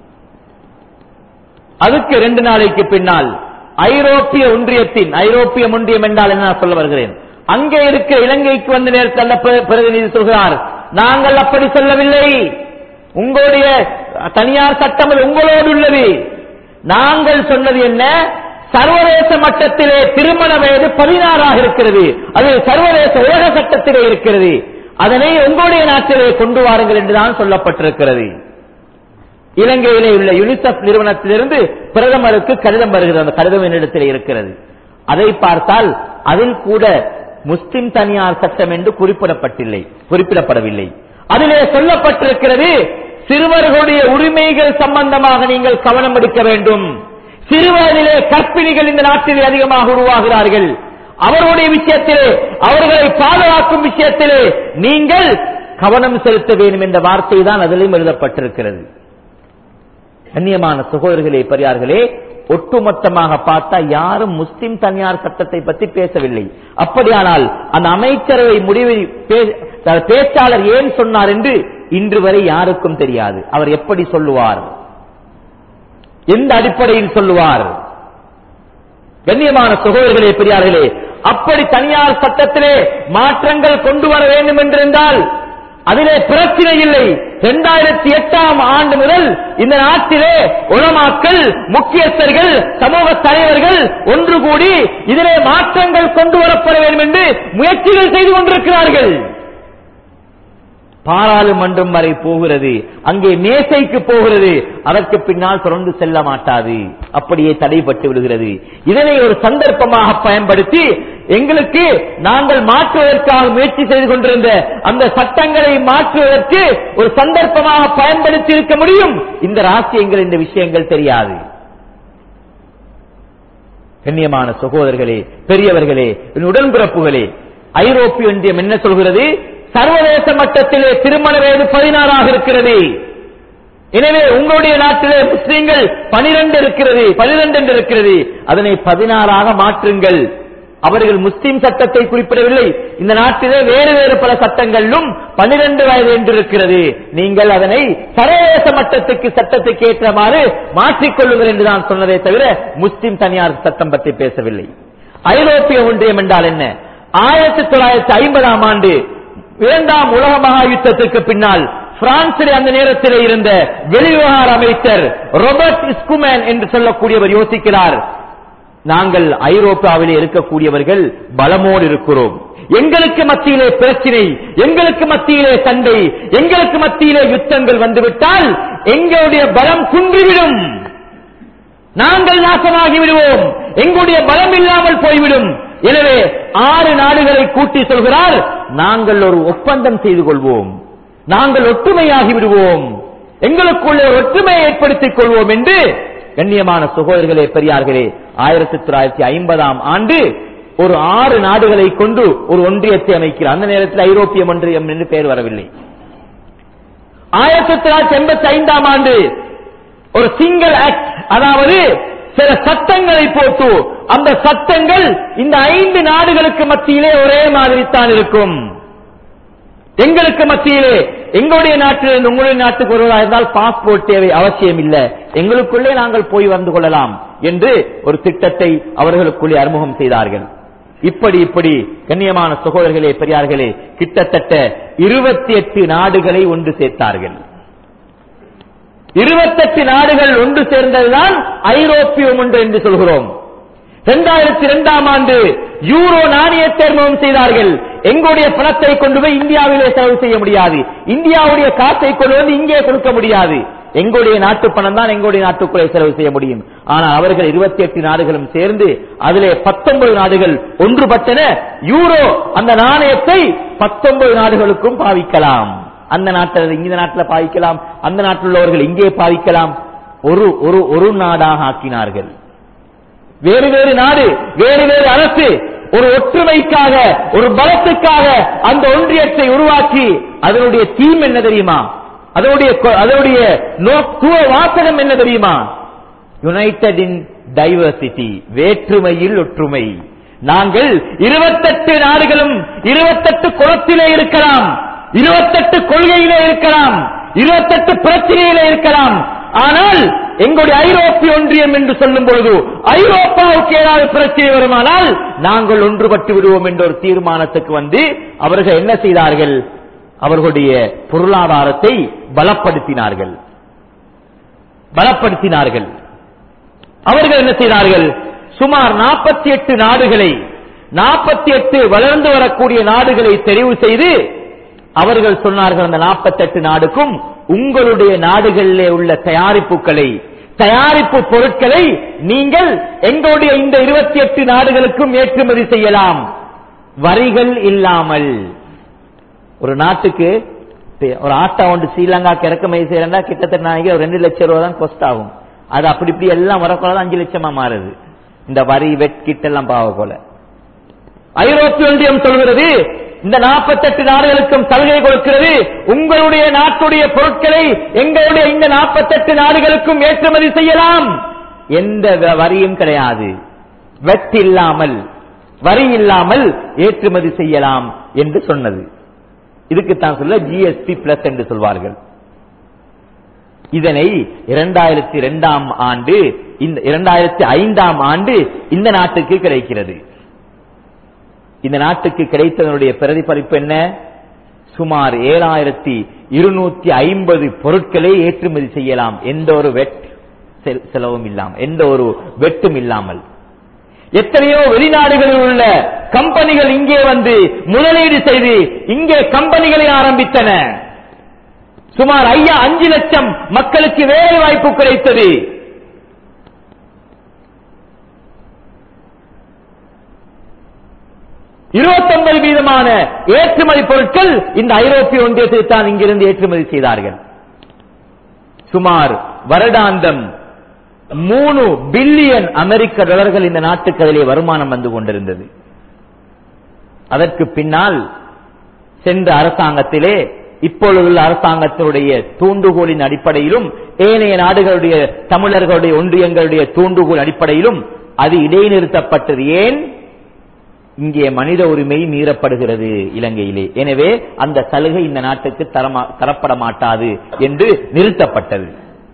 அதுக்கு ரெண்டு நாளைக்கு பின்னால் ஐரோப்பிய ஒன்றியத்தின் ஐரோப்பிய ஒன்றியம் என்றால் என்ன நான் சொல்ல வருகிறேன் அங்கே இருக்க இலங்கைக்கு வந்த நேரத்தில் அந்த பிர- பிரதிநிதி சொல்கிறார் நாங்கள் அப்படி சொல்லவில்லை உங்களுடைய தனியார் சட்டம் அது உங்களோடு உள்ளது நாங்கள் சொன்னது என்ன சர்வதேச மட்டத்திலே திருமண வயது பதினாறாக இருக்கிறது அது சர்வதேச உலக சட்டத்திலே இருக்கிறது அதனை உங்களுடைய நாட்டிலே கொண்டு வாருங்கள் என்றுதான் சொல்லப்பட்டிருக்கிறது இலங்கையிலே உள்ள யுனிசெஃப் நிறுவனத்திலிருந்து பிரதமருக்கு கடிதம் வருகிறது அந்த கடிதம் என்னிடத்தில் இருக்கிறது அதை பார்த்தால் அதில் கூட முஸ்லிம் தனியார் சட்டம் என்று குறிப்பிடப்பட்டில்லை குறிப்பிடப்படவில்லை அதிலே சொல்லப்பட்டிருக்கிறது சிறுவர்களுடைய உரிமைகள் சம்பந்தமாக நீங்கள் கவனம் எடுக்க வேண்டும் சிறுவயதிலே கற்பிணிகள் இந்த நாட்டில் அதிகமாக உருவாகிறார்கள் அவர்களுடைய விஷயத்திலே அவர்களை பாதுகாக்கும் விஷயத்திலே நீங்கள் கவனம் செலுத்த வேண்டும் என்ற வார்த்தை தான் அதிலும் எழுதப்பட்டிருக்கிறது கண்ணியமான சகோதரர்களே பெரியார்களே ஒட்டுமொத்தமாக பார்த்தா யாரும் முஸ்லிம் தனியார் சட்டத்தை பற்றி பேசவில்லை அப்படியானால் அந்த அமைச்சரவை முடிவை பே- த- பேச்சாளர் ஏன் சொன்னார் என்று இன்று வரை யாருக்கும் தெரியாது அவர் எப்படி சொல்லுவார் எந்த அடிப்படையில் சொல்லுவார் கண்ணியமான சகோதரர்களே பெரியார்களே அப்படி தனியார் சட்டத்திலே மாற்றங்கள் கொண்டு வர வேண்டும் என்றிருந்தால் அதிலே பிரச்சனை இல்லை இரண்டாயிரத்தி எட்டாம் ஆண்டு முதல் இந்த நாட்டிலே உலமாக்கள் முக்கியஸ்தர்கள் சமூக தலைவர்கள் ஒன்று கூடி இதிலே மாற்றங்கள் கொண்டு வரப்பட வேண்டும் என்று முயற்சிகள் செய்து கொண்டிருக்கிறார்கள் பாராளுமன்றம் வரை போகிறது அங்கே மேசைக்கு போகிறது அதற்கு பின்னால் தொடர்ந்து செல்ல மாட்டாது அப்படியே தடைப்பட்டு விடுகிறது இதனை ஒரு சந்தர்ப்பமாக பயன்படுத்தி எங்களுக்கு நாங்கள் மாற்றுவதற்காக முயற்சி செய்து கொண்டிருந்த அந்த சட்டங்களை மாற்றுவதற்கு ஒரு சந்தர்ப்பமாக பயன்படுத்தி இருக்க முடியும் இந்த ராசியங்கள் இந்த விஷயங்கள் தெரியாது கண்ணியமான சகோதரர்களே பெரியவர்களே என் உடன்பிறப்புகளே ஐரோப்பிய ஒன்றியம் என்ன சொல்கிறது சர்வதேச மட்டத்திலே திருமண வயது பதினாறாக இருக்கிறது எனவே உங்களுடைய நாட்டிலே முஸ்லீம்கள் பனிரெண்டு இருக்கிறது பனிரெண்டு என்று இருக்கிறது அதனை பதினாறாக மாற்றுங்கள் அவர்கள் முஸ்லிம் சட்டத்தை குறிப்பிடவில்லை இந்த நாட்டிலே வேறு வேறு பல சட்டங்களிலும் பனிரெண்டு வயது என்று இருக்கிறது நீங்கள் அதனை சர்வதேச மட்டத்துக்கு சட்டத்துக்கு ஏற்றமாறு மாற்றிக்கொள்ளுங்கள் என்று நான் சொன்னதே தவிர முஸ்லிம் தனியார் சட்டம் பற்றி பேசவில்லை ஐரோப்பிய ஒன்றியம் என்றால் என்ன ஆயிரத்தி தொள்ளாயிரத்தி ஐம்பதாம் ஆண்டு இரண்டாம் உலக மகா யுத்தத்துக்கு பின்னால் பிரான்சிலே அந்த நேரத்தில் இருந்த வெளிவிவகார அமைச்சர் ரோபர்ட் இஸ்குமேன் என்று சொல்லக்கூடியவர் யோசிக்கிறார் நாங்கள் ஐரோப்பாவிலே இருக்கக்கூடியவர்கள் பலமோடு இருக்கிறோம் எங்களுக்கு மத்தியிலே பிரச்சினை எங்களுக்கு மத்தியிலே சண்டை எங்களுக்கு மத்தியிலே யுத்தங்கள் வந்துவிட்டால் எங்களுடைய பலம் குன்றிவிடும் நாங்கள் நாசமாகி விடுவோம் எங்களுடைய பலம் இல்லாமல் போய்விடும் எனவே ஆறு நாடுகளை கூட்டி சொல்கிறார் நாங்கள் ஒரு ஒப்பந்தம் செய்து கொள்வோம் நாங்கள் ஒற்றுமையாகி விடுவோம் எங்களுக்குள்ளே ஒரு ஒற்றுமையை ஏற்படுத்திக் கொள்வோம் என்று கண்ணியமான சகோதரர்களே பெரியார்களே ஆயிரத்தி தொள்ளாயிரத்தி ஐம்பதாம் ஆண்டு ஒரு ஆறு நாடுகளை கொண்டு ஒரு ஒன்றியத்தை அமைக்கிறார் அந்த நேரத்தில் ஐரோப்பிய ஒன்றியம் என்று பெயர் வரவில்லை ஆயிரத்தி தொள்ளாயிரத்தி எண்பத்தி ஐந்தாம் ஆண்டு ஒரு சிங்கிள் ஆக்ட் அதாவது சில சட்டங்களை போட்டு அந்த சட்டங்கள் இந்த ஐந்து நாடுகளுக்கு மத்தியிலே ஒரே மாதிரி தான் இருக்கும் எங்களுக்கு மத்தியிலே எங்களுடைய நாட்டிலிருந்து உங்களுடைய நாட்டுக்கு வருவதாக இருந்தால் பாஸ்போர்ட் தேவை அவசியம் இல்லை எங்களுக்குள்ளே நாங்கள் போய் வந்து கொள்ளலாம் என்று ஒரு திட்டத்தை அவர்களுக்குள்ளே அறிமுகம் செய்தார்கள் இப்படி இப்படி கண்ணியமான சகோதரர்களே பெரியார்களே கிட்டத்தட்ட இருபத்தி எட்டு நாடுகளை ஒன்று சேர்த்தார்கள் இருபத்தெட்டு நாடுகள் ஒன்று சேர்ந்ததுதான் ஐரோப்பியம் ஒன்று என்று சொல்கிறோம் இரண்டாயிரத்தி இரண்டாம் ஆண்டு யூரோ நாணயத்தை அறிமுகம் செய்தார்கள் எங்களுடைய பணத்தை கொண்டு போய் இந்தியாவிலே செலவு செய்ய முடியாது இந்தியாவுடைய காசை கொண்டு வந்து இங்கே கொடுக்க முடியாது எங்களுடைய நாட்டு பணம் தான் எங்களுடைய நாட்டுக்குள்ளே செலவு செய்ய முடியும் ஆனால் அவர்கள் இருபத்தி எட்டு நாடுகளும் சேர்ந்து அதிலே பத்தொன்பது நாடுகள் ஒன்றுபட்டன யூரோ அந்த நாணயத்தை பத்தொன்பது நாடுகளுக்கும் பாவிக்கலாம் அந்த நாட்டில் இந்த நாட்டில் பாவிக்கலாம் அந்த நாட்டில் உள்ளவர்கள் இங்கே பாவிக்கலாம் ஒரு ஒரு ஒரு நாடாக ஆக்கினார்கள் வேறு வேறு நாடு வேறு வேறு அரசு ஒரு ஒற்றுமைக்காக ஒரு பலத்துக்காக அந்த ஒன்றியத்தை உருவாக்கி அதனுடைய தீம் என்ன தெரியுமா அதனுடைய கொ- அதனுடைய நோக்குவ வாசகம் என்ன தெரியுமா யுனைடெட் இன் டைவர்சிட்டி வேற்றுமையில் ஒற்றுமை நாங்கள் இருபத்தெட்டு நாடுகளும் இருபத்தெட்டு குளத்திலே இருக்கலாம் இருபத்தெட்டு கொள்கையிலே இருக்கலாம் இருபத்தெட்டு பிரச்சனையிலே இருக்கலாம் ஆனால் எங்களுடைய ஐரோப்பிய ஒன்றியம் என்று சொல்லும் பொழுது ஐரோப்பாவுக்கு ஏதாவது பிரச்சனை வருமானால் நாங்கள் ஒன்றுபட்டு விடுவோம் என்ற ஒரு தீர்மானத்துக்கு வந்து அவர்கள் என்ன செய்தார்கள் அவர்களுடைய பொருளாதாரத்தை பலப்படுத்தினார்கள் பலப்படுத்தினார்கள் அவர்கள் என்ன செய்தார்கள் சுமார் நாற்பத்தி எட்டு நாடுகளை நாற்பத்தி எட்டு வளர்ந்து வரக்கூடிய நாடுகளை தெரிவு செய்து அவர்கள் சொன்னார்கள் அந்த நாற்பத்தெட்டு நாடுக்கும் உங்களுடைய நாடுகளிலே உள்ள தயாரிப்புகளை தயாரிப்பு பொருட்களை நீங்கள் எங்களுடைய இந்த இருபத்தி எட்டு நாடுகளுக்கும் ஏற்றுமதி செய்யலாம் வரிகள் இல்லாமல் ஒரு நாட்டுக்கு ஒரு ஆட்டா ஒன்று ஸ்ரீலங்காக்கு இறக்குமதி செய்யறா கிட்டத்தட்ட நாளைக்கு ஒரு ரெண்டு லட்சம் ரூபா தான் கொஸ்ட் ஆகும் அது அப்படி இப்படி எல்லாம் வரக்கூடாது அஞ்சு லட்சமா மாறுது இந்த வரி வெட் கிட் எல்லாம் பாவ போல ஐரோப்பிய ஒன்றியம் சொல்கிறது இந்த நாற்பத்தெட்டு நாடுகளுக்கும் சலுகை கொடுக்கிறது உங்களுடைய நாட்டுடைய பொருட்களை எங்களுடைய இந்த நாற்பத்தெட்டு நாடுகளுக்கும் ஏற்றுமதி செய்யலாம் எந்த வ- வரியும் கிடையாது வெட் இல்லாமல் வரி இல்லாமல் ஏற்றுமதி செய்யலாம் என்று சொன்னது இதுக்குத்தான் சொல்ல ஜிஎஸ்டி பிளஸ் என்று சொல்வார்கள் இதனை இரண்டாயிரத்தி இரண்டாம் ஆண்டு இந்த இரண்டாயிரத்தி ஐந்தாம் ஆண்டு இந்த நாட்டுக்கு கிடைக்கிறது இந்த நாட்டுக்கு கிடைத்ததனுடைய பிரதிபலிப்பு என்ன சுமார் ஏழாயிரத்தி இருநூத்தி ஐம்பது பொருட்களை ஏற்றுமதி செய்யலாம் எந்த ஒரு வெட் செல்- செலவும் இல்லாமல் எந்த ஒரு வெட்டும் இல்லாமல் எத்தனையோ வெளிநாடுகளில் உள்ள கம்பெனிகள் இங்கே வந்து முதலீடு செய்து இங்கே கம்பெனிகளை ஆரம்பித்தன சுமார் ஐயா அஞ்சு லட்சம் மக்களுக்கு வேலை வாய்ப்பு கிடைத்தது இருபத்தொன்பது வீதமான ஏற்றுமதி பொருட்கள் இந்த ஐரோப்பிய ஒன்றியத்தை தான் இங்கிருந்து ஏற்றுமதி செய்தார்கள் சுமார் வருடாந்தம் மூணு பில்லியன் அமெரிக்க டாலர்கள் இந்த நாட்டுக்கு அதிலே வருமானம் வந்து கொண்டிருந்தது அதற்கு பின்னால் சென்ற அரசாங்கத்திலே இப்பொழுதுள்ள அரசாங்கத்தினுடைய தூண்டுகோலின் அடிப்படையிலும் ஏனைய நாடுகளுடைய தமிழர்களுடைய ஒன்றியங்களுடைய தூண்டுகோல் அடிப்படையிலும் அது இடைநிறுத்தப்பட்டது ஏன் இங்கே மனித உரிமை மீறப்படுகிறது இலங்கையிலே எனவே அந்த சலுகை இந்த நாட்டுக்கு தரமா- தரப்பட மாட்டாது என்று நிறுத்தப்பட்டது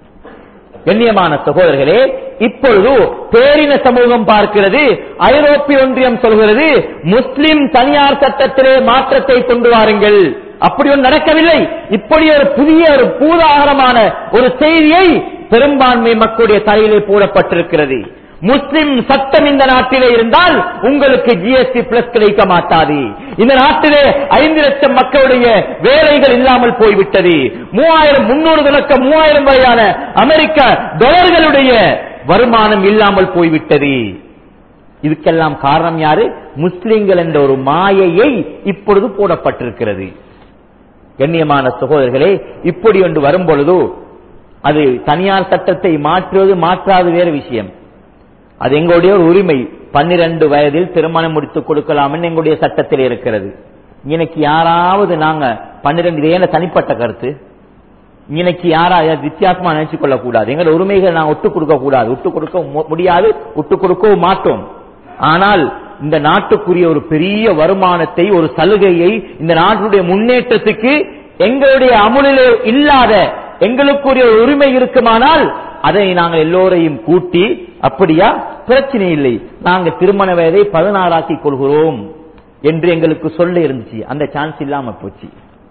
கண்ணியமான சகோதரர்களே இப்பொழுது பேரின சமூகம் பார்க்கிறது ஐரோப்பிய ஒன்றியம் சொல்கிறது முஸ்லிம் தனியார் சட்டத்திலே மாற்றத்தை கொண்டு வாருங்கள் அப்படி ஒன்று நடக்கவில்லை இப்படி ஒரு புதிய ஒரு பூதாகரமான ஒரு செய்தியை பெரும்பான்மை மக்களுடைய தலையிலே போடப்பட்டிருக்கிறது முஸ்லிம் சட்டம் இந்த நாட்டிலே இருந்தால் உங்களுக்கு ஜிஎஸ்டி பிளஸ் கிடைக்க மாட்டாது இந்த நாட்டிலே ஐந்து லட்சம் மக்களுடைய வேலைகள் இல்லாமல் போய்விட்டது மூவாயிரம் முன்னூறு தொடக்கம் மூவாயிரம் வரையான அமெரிக்க டாலர்களுடைய வருமானம் இல்லாமல் போய்விட்டது இதுக்கெல்லாம் காரணம் யாரு முஸ்லிம்கள் என்ற ஒரு மாயையை இப்பொழுது போடப்பட்டிருக்கிறது கண்ணியமான சகோதரர்களே இப்படி ஒன்று வரும் பொழுது அது தனியார் சட்டத்தை மாற்றுவது மாற்றாது வேறு விஷயம் அது எங்களுடைய ஒரு உரிமை பன்னிரண்டு வயதில் திருமணம் முடித்துக் கொடுக்கலாம் எங்களுடைய சட்டத்தில் இருக்கிறது இன்னைக்கு யாராவது நாங்க பன்னிரண்டு இது ஏன தனிப்பட்ட கருத்து இன்னைக்கு யாராவது வித்தியாசமா நினைச்சு கொள்ளக்கூடாது எங்களோட உரிமைகள் நான் ஒட்டுக் கொடுக்க கூடாது விட்டுக் கொடுக்க மு- முடியாது விட்டுக் கொடுக்கவும் மாட்டோம் ஆனால் இந்த நாட்டுக்குரிய ஒரு பெரிய வருமானத்தை ஒரு சலுகையை இந்த நாட்டுடைய முன்னேற்றத்துக்கு எங்களுடைய அமுலிலே இல்லாத எங்களுக்குரிய ஒரு உரிமை இருக்குமானால் அதை நாங்கள் எல்லோரையும் கூட்டி அப்படியா பிரச்சனை இல்லை நாங்க திருமண வயதை பதினாறாக்கிக் கொள்கிறோம் என்று எங்களுக்கு சொல்ல இருந்துச்சு அந்த சான்ஸ் இல்லாம போச்சு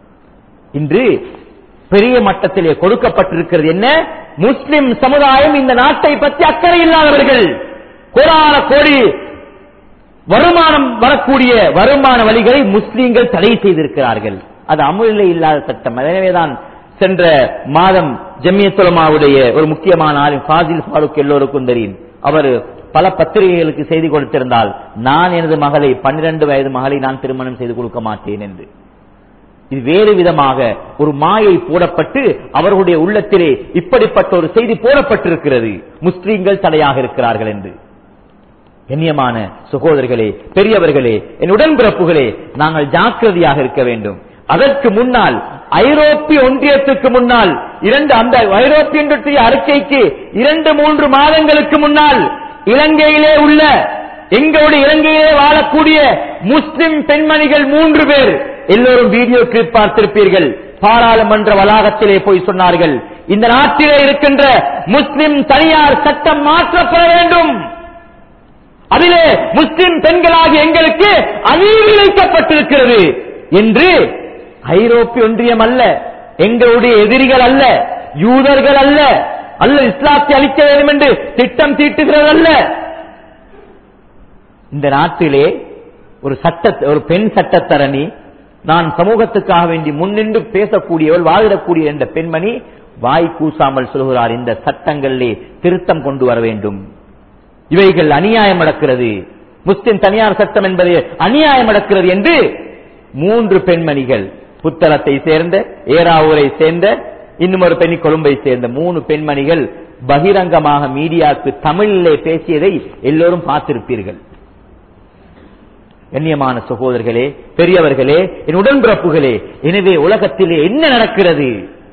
இன்று பெரிய மட்டத்திலே கொடுக்கப்பட்டிருக்கிறது என்ன முஸ்லிம் சமுதாயம் இந்த நாட்டை பற்றி அக்கறை இல்லாதவர்கள் கோடான கோடி வருமானம் வரக்கூடிய வருமான வழிகளை முஸ்லீம்கள் தடை செய்திருக்கிறார்கள் அது அமுலிலே இல்லாத சட்டம் எனவேதான் சென்ற மாதம் ஜம்மியத்துலமாவுடைய ஒரு முக்கியமான ஆளும் ஃபாசில் ஃபாரூக் எல்லோருக்கும் தெரியும் அவர் பல பத்திரிகைகளுக்கு செய்தி கொடுத்திருந்தால் நான் எனது மகளை பன்னிரண்டு வயது மகளை நான் திருமணம் செய்து கொடுக்க மாட்டேன் என்று இது வேறு விதமாக ஒரு மாயை போடப்பட்டு அவர்களுடைய உள்ளத்திலே இப்படிப்பட்ட ஒரு செய்தி போடப்பட்டிருக்கிறது முஸ்லீம்கள் தடையாக இருக்கிறார்கள் என்று கண்ணியமான சகோதரர்களே பெரியவர்களே என் உடன்பிறப்புகளே நாங்கள் ஜாக்கிரதையாக இருக்க வேண்டும் அதற்கு முன்னால் ஐரோப்பிய ஒன்றியத்துக்கு முன்னால் இரண்டு அந்த ஐரோப்பிய ஒன்றிய அறிக்கைக்கு இரண்டு மூன்று மாதங்களுக்கு முன்னால் இலங்கையிலே உள்ள எங்களுடைய இலங்கையிலே வாழக்கூடிய முஸ்லிம் பெண்மணிகள் மூன்று பேர் எல்லோரும் வீடியோ கிளிப் பார்த்திருப்பீர்கள் பாராளுமன்ற வளாகத்திலே போய் சொன்னார்கள் இந்த நாட்டிலே இருக்கின்ற முஸ்லிம் தனியார் சட்டம் மாற்றப்பட வேண்டும் அதிலே முஸ்லிம் பெண்களாகிய எங்களுக்கு அநீதி இழைக்கப்பட்டிருக்கிறது என்று ஐரோப்பிய ஒன்றியம் அல்ல எங்களுடைய எதிரிகள் அல்ல யூதர்கள் அல்ல அல்ல இஸ்லாத்தை அளிக்க வேண்டும் என்று திட்டம் தீட்டுகிறதல்ல இந்த நாட்டிலே ஒரு சட்ட ஒரு பெண் சட்டத்தரணி நான் சமூகத்துக்காக வேண்டி முன்னின்று பேசக்கூடியவள் வாழிடக்கூடிய என்ற பெண்மணி வாய் கூசாமல் சொல்கிறார் இந்த சட்டங்களிலே திருத்தம் கொண்டு வர வேண்டும் இவைகள் அநியாயம் நடக்கிறது முஸ்லிம் தனியார் சட்டம் என்பது அநியாயம் நடக்கிறது என்று மூன்று பெண்மணிகள் புத்தளத்தை சேர்ந்த ஏராவூரை சேர்ந்த இன்னும் ஒரு பெண்ணி கொழும்பை சேர்ந்த மூணு பெண்மணிகள் பகிரங்கமாக மீடியாவுக்கு தமிழிலே பேசியதை எல்லோரும் பார்த்திருப்பீர்கள் கண்ணியமான சகோதரர்களே பெரியவர்களே என் உடன்பிறப்புகளே எனவே உலகத்திலே என்ன நடக்கிறது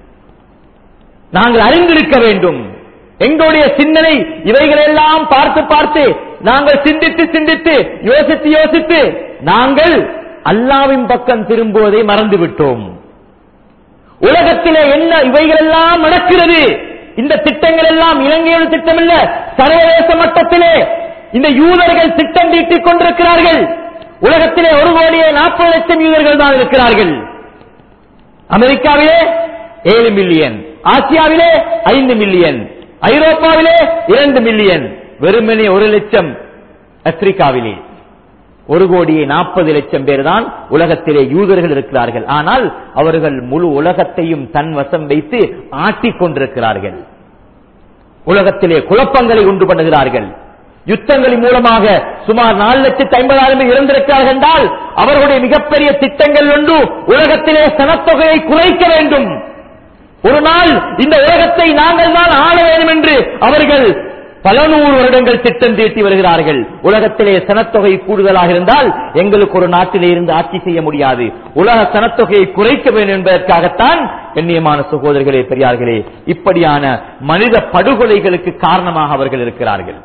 நாங்கள் அறிந்திருக்க வேண்டும் எங்களுடைய சிந்தனை இவைகளெல்லாம் பார்த்து பார்த்து நாங்கள் சிந்தித்து சிந்தித்து யோசித்து யோசித்து நாங்கள் அல்லாவின் பக்கம் திரும்புவதை மறந்துவிட்டோம் உலகத்திலே என்ன இவைகளெல்லாம் நடக்கிறது இந்த திட்டங்கள் எல்லாம் இலங்கையோட திட்டம் இல்ல சர்வதேச மட்டத்திலே இந்த யூதர்கள் திட்டம் தீட்டிக் கொண்டிருக்கிறார்கள் உலகத்திலே ஒரு கோடியே நாற்பது லட்சம் யூதர்கள் தான் இருக்கிறார்கள் அமெரிக்காவிலே ஏழு மில்லியன் ஆசியாவிலே ஐந்து மில்லியன் ஐரோப்பாவிலே இரண்டு மில்லியன் வெறுமனே ஒரு லட்சம் ஆப்பிரிக்காவிலே ஒரு கோடியே நாற்பது லட்சம் பேர் தான் உலகத்திலே யூதர்கள் இருக்கிறார்கள் ஆனால் அவர்கள் முழு உலகத்தையும் தன் வசம் வைத்து ஆட்டிக் கொண்டிருக்கிறார்கள் உலகத்திலே குழப்பங்களை உண்டு பண்ணுகிறார்கள் யுத்தங்களின் மூலமாக சுமார் நாலு லட்சத்தி ஐம்பதாயிரம் பேர் இறந்திருக்கிறார்கள் என்றால் அவர்களுடைய மிகப்பெரிய திட்டங்கள் ஒன்று உலகத்திலே சனத்தொகையை குறைக்க வேண்டும் ஒரு நாள் இந்த உலகத்தை நாங்கள் தான் ஆள வேண்டும் என்று அவர்கள் பல நூறு வருடங்கள் திட்டம் தீட்டி வருகிறார்கள் உலகத்திலே சனத்தொகை கூடுதலாக இருந்தால் எங்களுக்கு ஒரு நாட்டிலே இருந்து ஆட்சி செய்ய முடியாது உலக சனத்தொகையை குறைக்க வேண்டும் என்பதற்காகத்தான் கண்ணியமான சகோதரர்களே பெரியார்களே இப்படியான மனித படுகொலைகளுக்கு காரணமாக அவர்கள் இருக்கிறார்கள்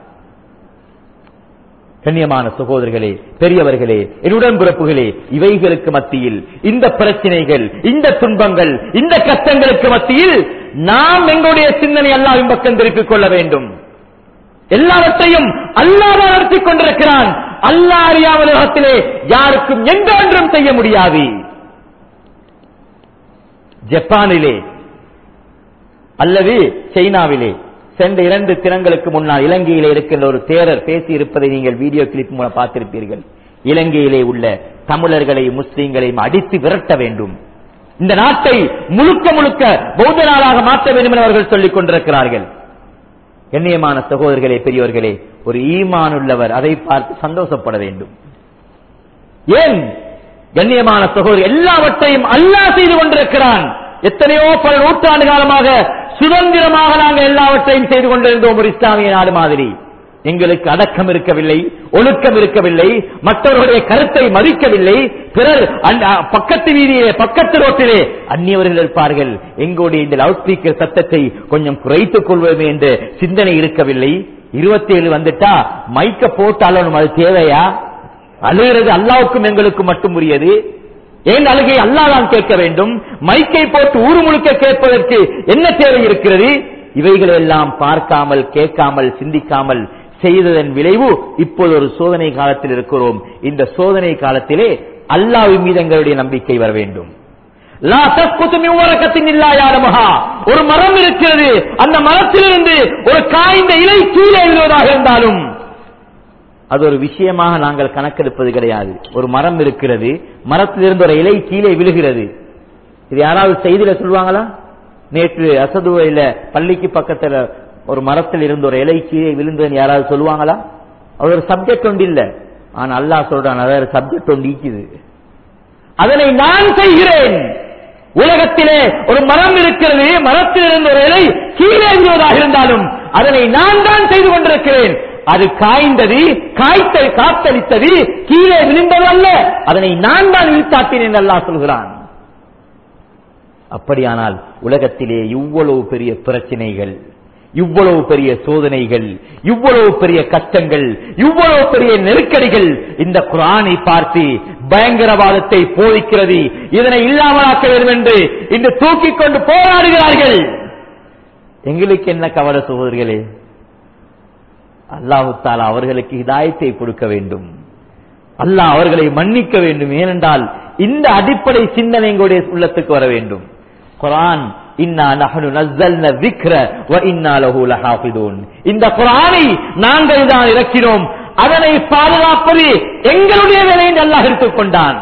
கண்ணியமான சகோதரர்களே பெரியவர்களே என்னுடன் பிறப்புகளே இவைகளுக்கு மத்தியில் இந்த பிரச்சனைகள் இந்த துன்பங்கள் இந்த கஷ்டங்களுக்கு மத்தியில் நாம் எங்களுடைய சிந்தனை அல்லாவின் பக்கம் திருப்பிக் கொள்ள வேண்டும் எல்லாவற்றையும் அல்லாஹ் நடத்திக் கொண்டிருக்கிறான் அல்லாஹ் அறியாமல் உலகத்திலே யாருக்கும் எந்த ஒன்றும் செய்ய முடியாது ஜப்பானிலே அல்லது சைனாவிலே சென்ற இரண்டு தினங்களுக்கு முன்னால் இலங்கையிலே இருக்கின்ற ஒரு தேரர் பேசி இருப்பதை நீங்கள் வீடியோ கிளிப் மூலம் பார்த்திருப்பீர்கள் இலங்கையிலே உள்ள தமிழர்களை முஸ்லீம்களையும் அடித்து விரட்ட வேண்டும் இந்த நாட்டை முழுக்க முழுக்க பௌத்த நாடாக மாற்ற வேண்டும் என அவர்கள் சொல்லிக் கொண்டிருக்கிறார்கள் கண்ணியமான சகோதரர்களே பெரியவர்களே ஒரு ஈமான் உள்ளவர் அதை பார்த்து சந்தோஷப்பட வேண்டும் ஏன் கண்ணியமான சகோதரர் எல்லாவற்றையும் அல்லாஹ் செய்து கொண்டிருக்கிறான் எத்தனையோ பல நூற்றாண்டு காலமாக சுதந்திரமாக நாங்கள் எல்லாவற்றையும் செய்து கொண்டிருந்தோம் ஒரு இஸ்லாமிய நாடு மாதிரி எங்களுக்கு அடக்கம் இருக்கவில்லை ஒழுக்கம் இருக்கவில்லை மற்றவர்களுடைய கருத்தை மதிக்கவில்லை பிறர் அந்த பக்கத்து வீதியிலே பக்கத்து ரோட்டிலே அந்நியவர்கள் இருப்பார்கள் எங்களுடைய இந்த லவுட் ஸ்பீக்கர் சத்தத்தை கொஞ்சம் குறைத்துக் கொள்வோமே என்ற சிந்தனை இருக்கவில்லை இருபத்தி ஏழு வந்துட்டா மைக்க போட்டாலும் அது தேவையா அழுகிறது அல்லாவுக்கும் எங்களுக்கும் மட்டும் உரியது ஏன் அழுகை அல்லாதான் கேட்க வேண்டும் மைக்கை போட்டு ஊரு முழுக்க கேட்பதற்கு என்ன தேவை இருக்கிறது இவைகள் எல்லாம் பார்க்காமல் கேட்காமல் சிந்திக்காமல் செய்ததன் விளைவு இப்போது ஒரு சோதனை காலத்தில் இருக்கிறோம் இந்த சோதனை காலத்திலே அல்லாவின் மீது எங்களுடைய நம்பிக்கை வர வேண்டும் லா தஸ்குத்து மின் வரக்கத்தின் இல்லாயாரமஹா. ஒரு மரம் இருக்கிறது அந்த மரத்திலிருந்து ஒரு காய்ந்த இலை கீழே விழுவதாக இருந்தாலும் அது ஒரு விஷயமாக நாங்கள் கணக்கெடுப்பது கிடையாது ஒரு மரம் இருக்கிறது மரத்திலிருந்து ஒரு இலை கீழே விழுகிறது இது யாராவது செய்தியில சொல்லுவாங்களா நேற்று அசதுவையில பள்ளிக்கு பக்கத்துல ஒரு மரத்தில் இருந்து ஒரு இலை கீழே விழுந்ததுன்னு யாராவது சொல்லுவாங்களா அது ஒரு சப்ஜெக்ட் ஒன்று இல்ல ஆனா அல்லாஹ் சொல்றான் அதாவது சப்ஜெக்ட் ஒன்று ஈக்குது அதனை நான் செய்கிறேன் உலகத்திலே ஒரு மரம் இருக்கிறது மரத்தில் இருந்து ஒரு இலை கீழே விழுவதாக இருந்தாலும் அதனை நான் தான் செய்து கொண்டிருக்கிறேன் அது காய்ந்தது காய்த்த காத்தளித்தது கீழே விழுந்தது அல்ல அதனை நான் தான் இழுத்தாட்டினேன் என்று அல்லாஹ் சொல்கிறான் அப்படியானால் உலகத்திலே இவ்வளவு பெரிய பிரச்சனைகள் இவ்வளவு பெரிய சோதனைகள் இவ்வளவு பெரிய கஷ்டங்கள் இவ்வளவு பெரிய நெருக்கடிகள் இந்த குரானை பார்த்து பயங்கரவாதத்தை போதிக்கிறது இதனை இல்லாமலாக்க வேண்டும் என்று இன்று தூக்கிக் கொண்டு போராடுகிறார்கள் எங்களுக்கு என்ன கவலை சகோதரிகளே அல்லாஹு தாலா அவர்களுக்கு இதாயத்தை கொடுக்க வேண்டும் அல்லாஹ் அவர்களை மன்னிக்க வேண்டும் ஏனென்றால் இந்த அடிப்படை சிந்தனை எங்களுடைய உள்ளத்துக்கு வர வேண்டும் குரான் இன்னா நஹனு நஸ்ஸல்ன ذِكْرَ وَإِنَّا لَهُ لَحَافِظُونَ இந்த குர்ஆனை நாங்கள் தான் இறக்கினோம் அதனை பாதுகாப்பது எங்களுடைய வேலை என்று அல்லாஹ் எடுத்துக் கொண்டான்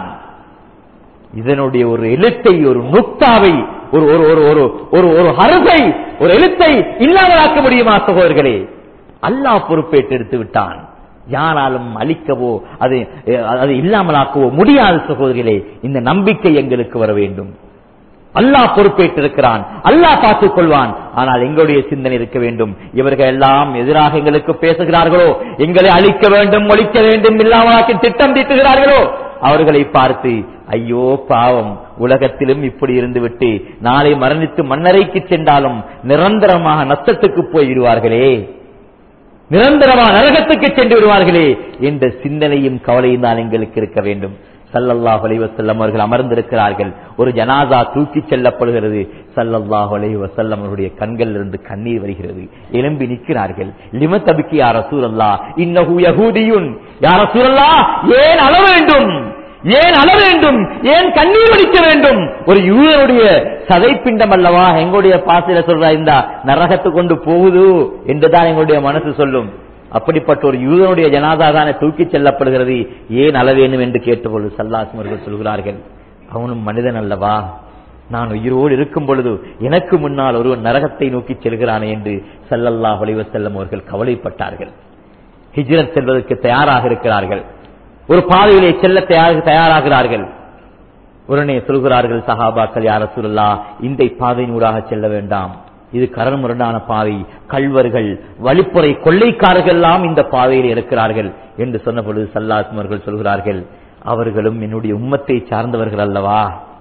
இதனுடைய ஒரு எழுத்தை ஒரு நுக்தாவை ஒரு ஒரு ஒரு ஒரு ஒரு ஒரு ஹருகை ஒரு எழுத்தை இல்லாமலாக்க முடியுமா சகோதரர்களே அல்லாஹ் பொறுப்பேற்று எடுத்து விட்டான் யாராலும் அழிக்கவோ அது அது இல்லாமலாக்கவோ முடியாத சகோதரிகளே இந்த நம்பிக்கை எங்களுக்கு வர வேண்டும் அல்லாஹ் பொறுப்பேற்றிருக்கிறான் அல்லாஹ் பார்த்துக் கொள்வான் ஆனால் எங்களுடைய சிந்தனை இருக்க வேண்டும் இவர்கள் எல்லாம் எதிராக எங்களுக்கு பேசுகிறார்களோ எங்களை அழிக்க வேண்டும் ஒழிக்க வேண்டும் இல்லாமலாக்கி திட்டம் தீட்டுகிறார்களோ அவர்களை பார்த்து ஐயோ பாவம் உலகத்திலும் இப்படி இருந்துவிட்டு நாளை மரணித்து மன்னரைக்கு சென்றாலும் நிரந்தரமாக நஷ்டத்துக்கு போய் விடுவார்களே நிரந்தரமா நரகத்துக்கு சென்று விடுவார்களே என்ற சிந்தனையும் கவலையும் தான் எங்களுக்கு இருக்க வேண்டும் சல்லல்லாஹு அலைஹி வஸல்லம் அவர்கள் அமர்ந்திருக்கிறார்கள் ஒரு ஜனாதா தூக்கி செல்லப்படுகிறது சல்லல்லாஹு அலைஹி வஸல்லம் அவருடைய கண்களில் இருந்து கண்ணீர் வருகிறது எலும்பி நிற்கிறார்கள் லிம தபிக்கி யார் ரசூலல்லா இன்னஹு யஹூதியுன் யார் ரசூலல்லா ஏன் அழ வேண்டும் ஏன் அழ வேண்டும் ஏன் கண்ணீர் வடிக்க வேண்டும் ஒரு யூதனுடைய சதைப்பிண்டம் அல்லவா எங்களுடைய பாசையில சொல்றா இந்த நரகத்து கொண்டு போகுது என்றுதான் எங்களுடைய மனசு சொல்லும் அப்படிப்பட்ட ஒரு யூதனுடைய ஜனாதா தானே தூக்கி செல்லப்படுகிறது ஏன் அழ வேண்டும் என்று கேட்டபொழுது சல்லாசம் அவர்கள் சொல்கிறார்கள் அவனும் மனிதன் அல்லவா நான் உயிரோடு இருக்கும் பொழுது எனக்கு முன்னால் ஒருவன் நரகத்தை நோக்கி செல்கிறானே என்று சல்லல்லா செல்லம் அவர்கள் கவலைப்பட்டார்கள் ஹிஜ்ரத் செல்வதற்கு தயாராக இருக்கிறார்கள் ஒரு பாதையிலே செல்ல தயார் தயாராகிறார்கள் உடனே சொல்கிறார்கள் சஹாபாக்கள் யார சொல்லா இந்த பாதையினூடாக செல்ல வேண்டாம் இது கரண்முரண்டான பாதை கல்வர்கள் வழிப்புறை கொள்ளைக்காரர்கள் எல்லாம் இந்த பாதையில் இருக்கிறார்கள் என்று சொன்ன பொழுது சல்லாஸ்மர்கள் அவர்கள் சொல்கிறார்கள் அவர்களும் என்னுடைய உம்மத்தை சார்ந்தவர்கள் அல்லவா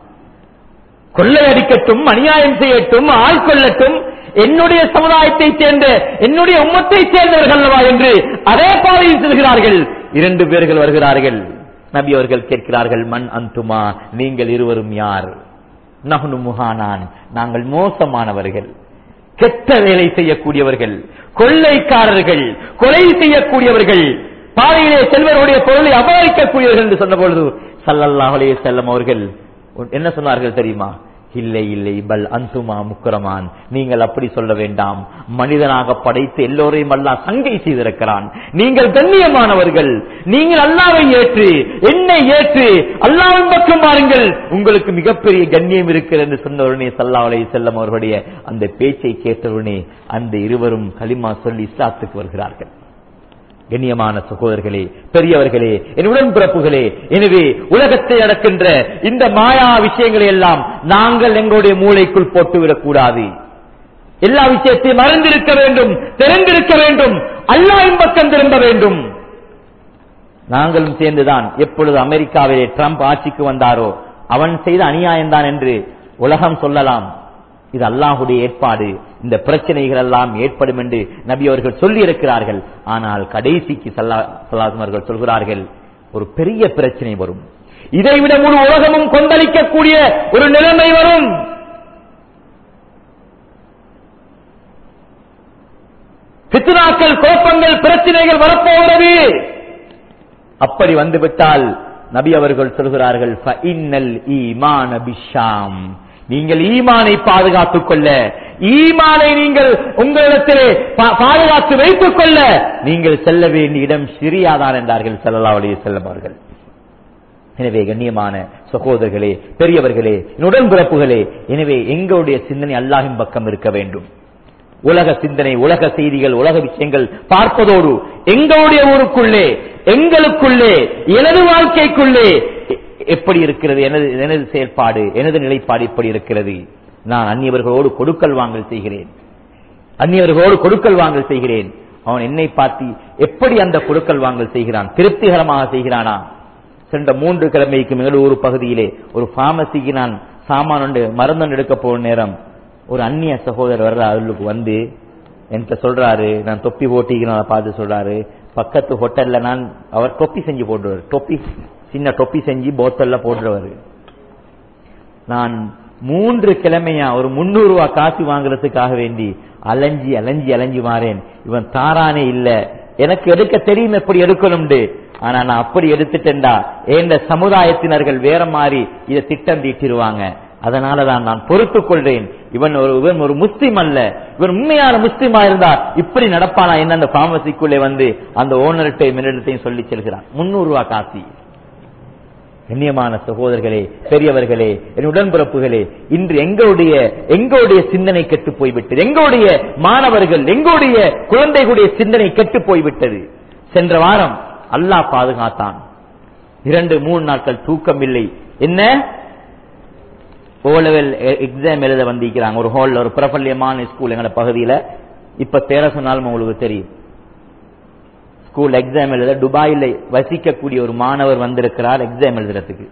கொள்ளையடிக்கட்டும் அநியாயம் செய்யட்டும் ஆள் கொள்ளட்டும் என்னுடைய சமுதாயத்தை சேர்ந்த என்னுடைய உம்மத்தை சேர்ந்தவர்கள் அல்லவா என்று அதே பாதையில் செல்கிறார்கள் இரண்டு பேர்கள் வருகிறார்கள் நபி அவர்கள் கேட்கிறார்கள் மண் அந்துமா நீங்கள் இருவரும் யார் நகுனு முகானான் நாங்கள் மோசமானவர்கள் கெட்ட வேலை செய்யக்கூடியவர்கள் கொள்ளைக்காரர்கள் கொலை செய்யக்கூடியவர்கள் பாதையிலே செல்வருடைய பொருளை அபகரிக்கக்கூடியவர்கள் என்று சொன்ன பொழுது சல்லல்லாஹுலே செல்லம் அவர்கள் என்ன சொன்னார்கள் தெரியுமா இல்லை இல்லை பல் அந்துமா முக்கரமான் நீங்கள் அப்படி சொல்ல வேண்டாம் மனிதனாக படைத்து எல்லோரையும் அல்லா சங்கை செய்திருக்கிறான் நீங்கள் கண்ணியமானவர்கள் நீங்கள் அல்லாவை ஏற்று என்னை ஏற்று அல்லாவின் பக்கம் பாருங்கள் உங்களுக்கு மிகப்பெரிய கண்ணியம் இருக்கிறது என்று சொன்ன உடனே சல்லாவலை செல்லம் அவர்களுடைய அந்த பேச்சை கேட்டவுடனே அந்த இருவரும் களிமா சொல்லி இஸ்லாத்துக்கு வருகிறார்கள் கண்ணியமான சகோதரர்களே பெரியவர்களே என் உடன்பிறப்புகளே எனவே உலகத்தை நடக்கின்ற இந்த மாயா விஷயங்களை எல்லாம் நாங்கள் எங்களுடைய மூளைக்குள் போட்டுவிடக் கூடாது எல்லா விஷயத்தையும் மறந்திருக்க வேண்டும் தெரிந்திருக்க வேண்டும் அல்லாவின் பக்கம் திரும்ப வேண்டும் நாங்களும் சேர்ந்துதான் எப்பொழுது அமெரிக்காவிலே ட்ரம்ப் ஆட்சிக்கு வந்தாரோ அவன் செய்த அநியாயம்தான் என்று உலகம் சொல்லலாம் இது அல்லாஹுடைய ஏற்பாடு இந்த பிரச்சனைகள் எல்லாம் ஏற்படும் என்று நபி அவர்கள் சொல்லி இருக்கிறார்கள் ஆனால் கடைசிக்கு அவர்கள் சொல்கிறார்கள் ஒரு பெரிய பிரச்சனை வரும் இதைவிட முழு உலகமும் கொந்தளிக்கக்கூடிய ஒரு நிலைமை வரும் பித்னாக்கள் கோப்பங்கள் பிரச்சனைகள் வரப்போகிறது அப்படி வந்துவிட்டால் நபி அவர்கள் சொல்கிறார்கள் நீங்கள் ஈமானை பாதுகாத்துக் கொள்ள ஈமானை நீங்கள் உங்களிடத்திலே பாதுகாத்து வைத்துக் கொள்ள நீங்கள் செல்ல வேண்டிய இடம் சிறியாதான் என்றார்கள் செல்லல்லா வழியை செல்லவார்கள் எனவே கண்ணியமான சகோதரர்களே பெரியவர்களே உடன்பிறப்புகளே எனவே எங்களுடைய சிந்தனை அல்லாஹின் பக்கம் இருக்க வேண்டும் உலக சிந்தனை உலக செய்திகள் உலக விஷயங்கள் பார்ப்பதோடு எங்களுடைய ஊருக்குள்ளே எங்களுக்குள்ளே எனது வாழ்க்கைக்குள்ளே எப்படி இருக்கிறது எனது எனது செயல்பாடு எனது நிலைப்பாடு இப்படி இருக்கிறது நான் அந்நியவர்களோடு கொடுக்கல் வாங்கல் செய்கிறேன் அந்நியவர்களோடு கொடுக்கல் வாங்கல் செய்கிறேன் அவன் என்னை பார்த்து எப்படி அந்த கொடுக்கல் வாங்கல் செய்கிறான் திருப்திகரமாக செய்கிறானா சென்ற மூன்று கிழமைக்கு மேலூர் பகுதியிலே ஒரு பார்மசிக்கு நான் சாமான் ஒன்று மருந்து எடுக்க போன நேரம் ஒரு அந்நிய சகோதரர் வர்ற அவர்களுக்கு வந்து என்கிட்ட சொல்றாரு நான் தொப்பி போட்டிக்கிறேன் பார்த்து சொல்றாரு பக்கத்து ஹோட்டல்ல நான் அவர் தொப்பி செஞ்சு போடுவார் தொப்பி சின்ன தொப்பி செஞ்சு போத்தல்ல போடுறவர் நான் மூன்று கிழமையா ஒரு முன்னூறு ரூபாய் காசு வாங்குறதுக்காக வேண்டி அலைஞ்சி அலைஞ்சி அலைஞ்சி மாறேன் இவன் தாரானே இல்ல எனக்கு எடுக்க தெரியும் எப்படி எடுக்கணும்னு ஆனா நான் அப்படி எடுத்துட்டேன்டா எந்த சமுதாயத்தினர்கள் வேற மாதிரி இதை திட்டம் தீட்டிருவாங்க அதனாலதான் நான் பொறுத்துக் கொள்றேன் இவன் ஒரு இவன் ஒரு முஸ்லிம் அல்ல இவன் உண்மையான முஸ்லிமா இருந்தா இப்படி நடப்பானா என்ன அந்த பார்மசிக்குள்ளே வந்து அந்த ஓனர்கிட்டையும் மின்னடத்தையும் சொல்லி செல்கிறான் முன்னூறு ரூபாய் காசி கண்ணியமான சகோதரர்களே பெரியவர்களே என் உடன்பிறப்புகளே இன்று எங்களுடைய எங்களுடைய சிந்தனை கெட்டு போய்விட்டது எங்களுடைய மாணவர்கள் எங்களுடைய குழந்தைகளுடைய சிந்தனை கெட்டு போய்விட்டது சென்ற வாரம் அல்லாஹ் பாதுகாத்தான் இரண்டு மூணு நாட்கள் தூக்கம் இல்லை என்ன ஓ லெவல் எக்ஸாம் எழுத வந்திருக்கிறாங்க ஒரு ஹால்ல ஒரு பிரபல்யமான ஸ்கூல் எங்களோட பகுதியில இப்ப பேர சொன்னாலும் உங்களுக்கு தெரியும் ஸ்கூல் எக்ஸாம் எழுத துபாயில வசிக்கக்கூடிய ஒரு மாணவர் வந்திருக்கிறார் எக்ஸாம் எழுதுறதுக்கு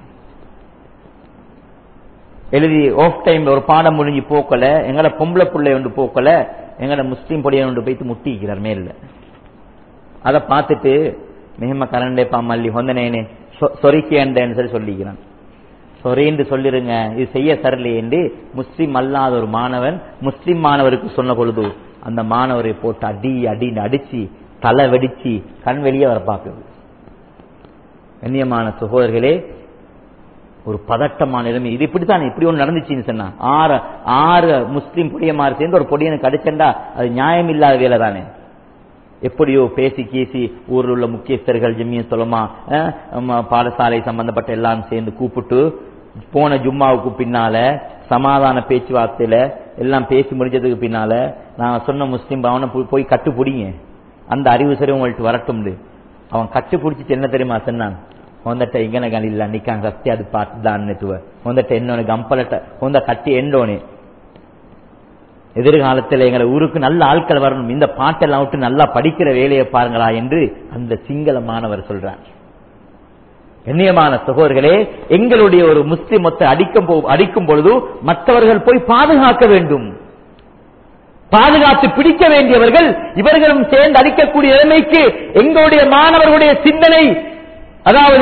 எழுதி ஆஃப் டைம்ல ஒரு பாடம் முடிஞ்சு போக்கல எங்கட பொம்பளை பிள்ளை ஒன்று போக்கல எங்கட முஸ்லீம் பொடியை ஒன்று போய்த்து முட்டிக்கிறார் மேல அதை பார்த்துட்டு மிகம கரண்டே பாமல்லி ஹொந்தனேனே சொரிக்கேண்டேன்னு சொல்லி சொல்லிக்கிறான் சொரேன்னு சொல்லிருங்க இது செய்ய தரலையே என்று முஸ்லிம் அல்லாத ஒரு மாணவன் முஸ்லிம் மாணவருக்கு சொன்ன பொழுது அந்த மாணவரை போட்டு அடி அடின்னு அடிச்சு தலை வெடிச்சு கண் வெளியே வர பார்க்குது கண்ணியமான சகோதரர்களே ஒரு பதட்டமான நிலைமை இது இப்படித்தான் இப்படி ஒன்று நடந்துச்சுன்னு சொன்னா ஆறு ஆறு முஸ்லீம் பொடியமாறு சேர்ந்து ஒரு பொடியனுக்கு அடிச்சண்டா அது நியாயம் இல்லாத வேலை தானே எப்படியோ பேசி கீசி ஊரில் உள்ள முக்கியஸ்தர்கள் ஜிம்மிய சொல்லமா பாடசாலை சம்பந்தப்பட்ட எல்லாம் சேர்ந்து கூப்பிட்டு போன ஜும்மாவுக்கு பின்னால சமாதான பேச்சுவார்த்தையில எல்லாம் பேசி முடிஞ்சதுக்கு பின்னால நான் சொன்ன முஸ்லீம் அவனை போய் கட்டு பிடிங்க அந்த அறிவு சரி உங்கள்ட்ட வரட்டும்னு அவன் கட்டு பிடிச்சிட்டு என்ன தெரியுமா சொன்னான் ಒಂದಟ್ಟ ಇಂಗನ ಗಣಿಲ್ಲ ನಿಕಾಂಗ್ ರಸ್ತೆ ಅದು ಪಾತ್ದ ಅನ್ನೆತುವ ಒಂದಟ್ಟ என்னோட கம்பலட்ட ಒಂದ கட்டி எண்டோனே எதிர்காலத்தில் எங்களை ஊருக்கு நல்ல ஆட்கள் வரணும் இந்த பாட்டெல்லாம் விட்டு நல்லா படிக்கிற வேலையை பாருங்களா என்று அந்த சிங்கள மாணவர் சொல்றார் கண்ணியமான சகோதரர்களே எங்களுடைய ஒரு முஸ்லிமத்தை அடிக்கும் அடிக்கும் பொழுது மற்றவர்கள் போய் பாதுகாக்க வேண்டும் பாதுகாத்து பிடிக்க வேண்டியவர்கள் இவர்களும் சேர்ந்து அடிக்கக்கூடிய நிலைமைக்கு எங்களுடைய மாணவர்களுடைய சிந்தனை அதாவது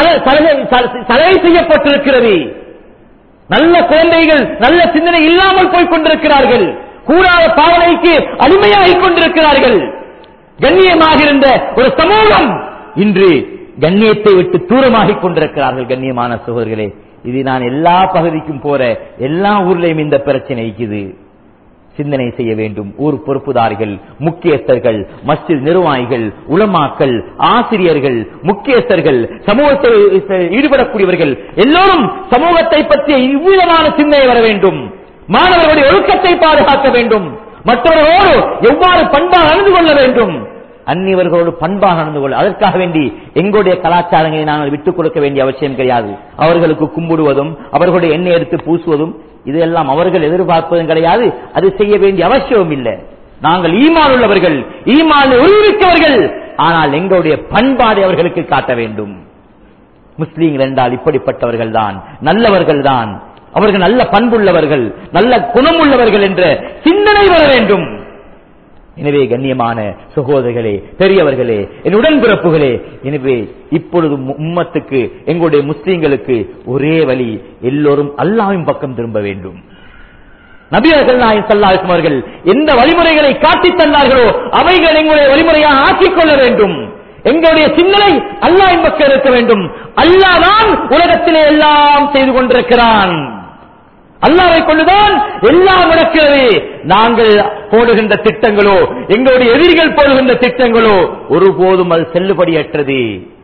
சலவை செய்யப்பட்டிருக்கிறது நல்ல குழந்தைகள் நல்ல சிந்தனை இல்லாமல் போய் கொண்டிருக்கிறார்கள் கூடாத பாவனைக்கு அடிமையாகிக் கொண்டிருக்கிறார்கள் கண்ணியமாக இருந்த ஒரு சமூகம் இன்று கண்ணியத்தை விட்டு தூரமாகிக் கொண்டிருக்கிறார்கள் கண்ணியமான சகோதரர்களே இது நான் எல்லா பகுதிக்கும் போற எல்லா ஊர்லயும் இந்த பிரச்சனை இருக்குது சிந்தனை செய்ய வேண்டும் ஊர் பொறுப்புதாரிகள் முக்கியஸ்தர்கள் மஸ்ஜித் நிர்வாகிகள் உலமாக்கள் ஆசிரியர்கள் முக்கியஸ்தர்கள் சமூகத்தில் ஈடுபடக்கூடியவர்கள் எல்லோரும் சமூகத்தை பற்றிய இவ்விதமான சிந்தனை வர வேண்டும் மாணவர்களுடைய ஒழுக்கத்தை பாதுகாக்க வேண்டும் மற்றவர்களோடு எவ்வாறு பண்பாக நடந்து கொள்ள வேண்டும் அந்நியவர்களோடு பண்பாக நடந்து கொள்ள அதற்காக வேண்டி எங்களுடைய கலாச்சாரங்களை நாங்கள் விட்டுக் கொடுக்க வேண்டிய அவசியம் கிடையாது அவர்களுக்கு கும்பிடுவதும் அவர்களுடைய எண்ணெய் எடுத்து பூசுவதும் இதெல்லாம் அவர்கள் எதிர்பார்ப்பதும் கிடையாது அது செய்ய வேண்டிய அவசியம் இல்லை நாங்கள் ஈமான் உள்ளவர்கள் ஈமான் உருவிக்கவர்கள் ஆனால் எங்களுடைய பண்பாடு அவர்களுக்கு காட்ட வேண்டும் முஸ்லீம்கள் என்றால் இப்படிப்பட்டவர்கள் தான் நல்லவர்கள் தான் அவர்கள் நல்ல பண்புள்ளவர்கள் நல்ல குணம் உள்ளவர்கள் என்ற சிந்தனை வர வேண்டும் எனவே கண்ணியமான சகோதரர்களே பெரியவர்களே என் உடன்பிறப்புகளே எனவே இப்பொழுது உம்மத்துக்கு எங்களுடைய முஸ்லீம்களுக்கு ஒரே வழி எல்லோரும் அல்லாவின் பக்கம் திரும்ப வேண்டும் நபியர்கள் நாயம் சல்லாஹம் அவர்கள் எந்த வழிமுறைகளை காட்டித் தந்தார்களோ அவைகள் எங்களுடைய வழிமுறையாக ஆக்கிக் கொள்ள வேண்டும் எங்களுடைய சிந்தனை அல்லாவின் பக்கம் இருக்க வேண்டும் அல்லாதான் உலகத்திலே எல்லாம் செய்து கொண்டிருக்கிறான் அல்லாவை கொண்டுதான் எல்லாம் நடக்கிறது நாங்கள் போடுகின்ற திட்டங்களோ எங்களுடைய எதிரிகள் போடுகின்ற திட்டங்களோ ஒருபோதும் அது செல்லுபடியற்றது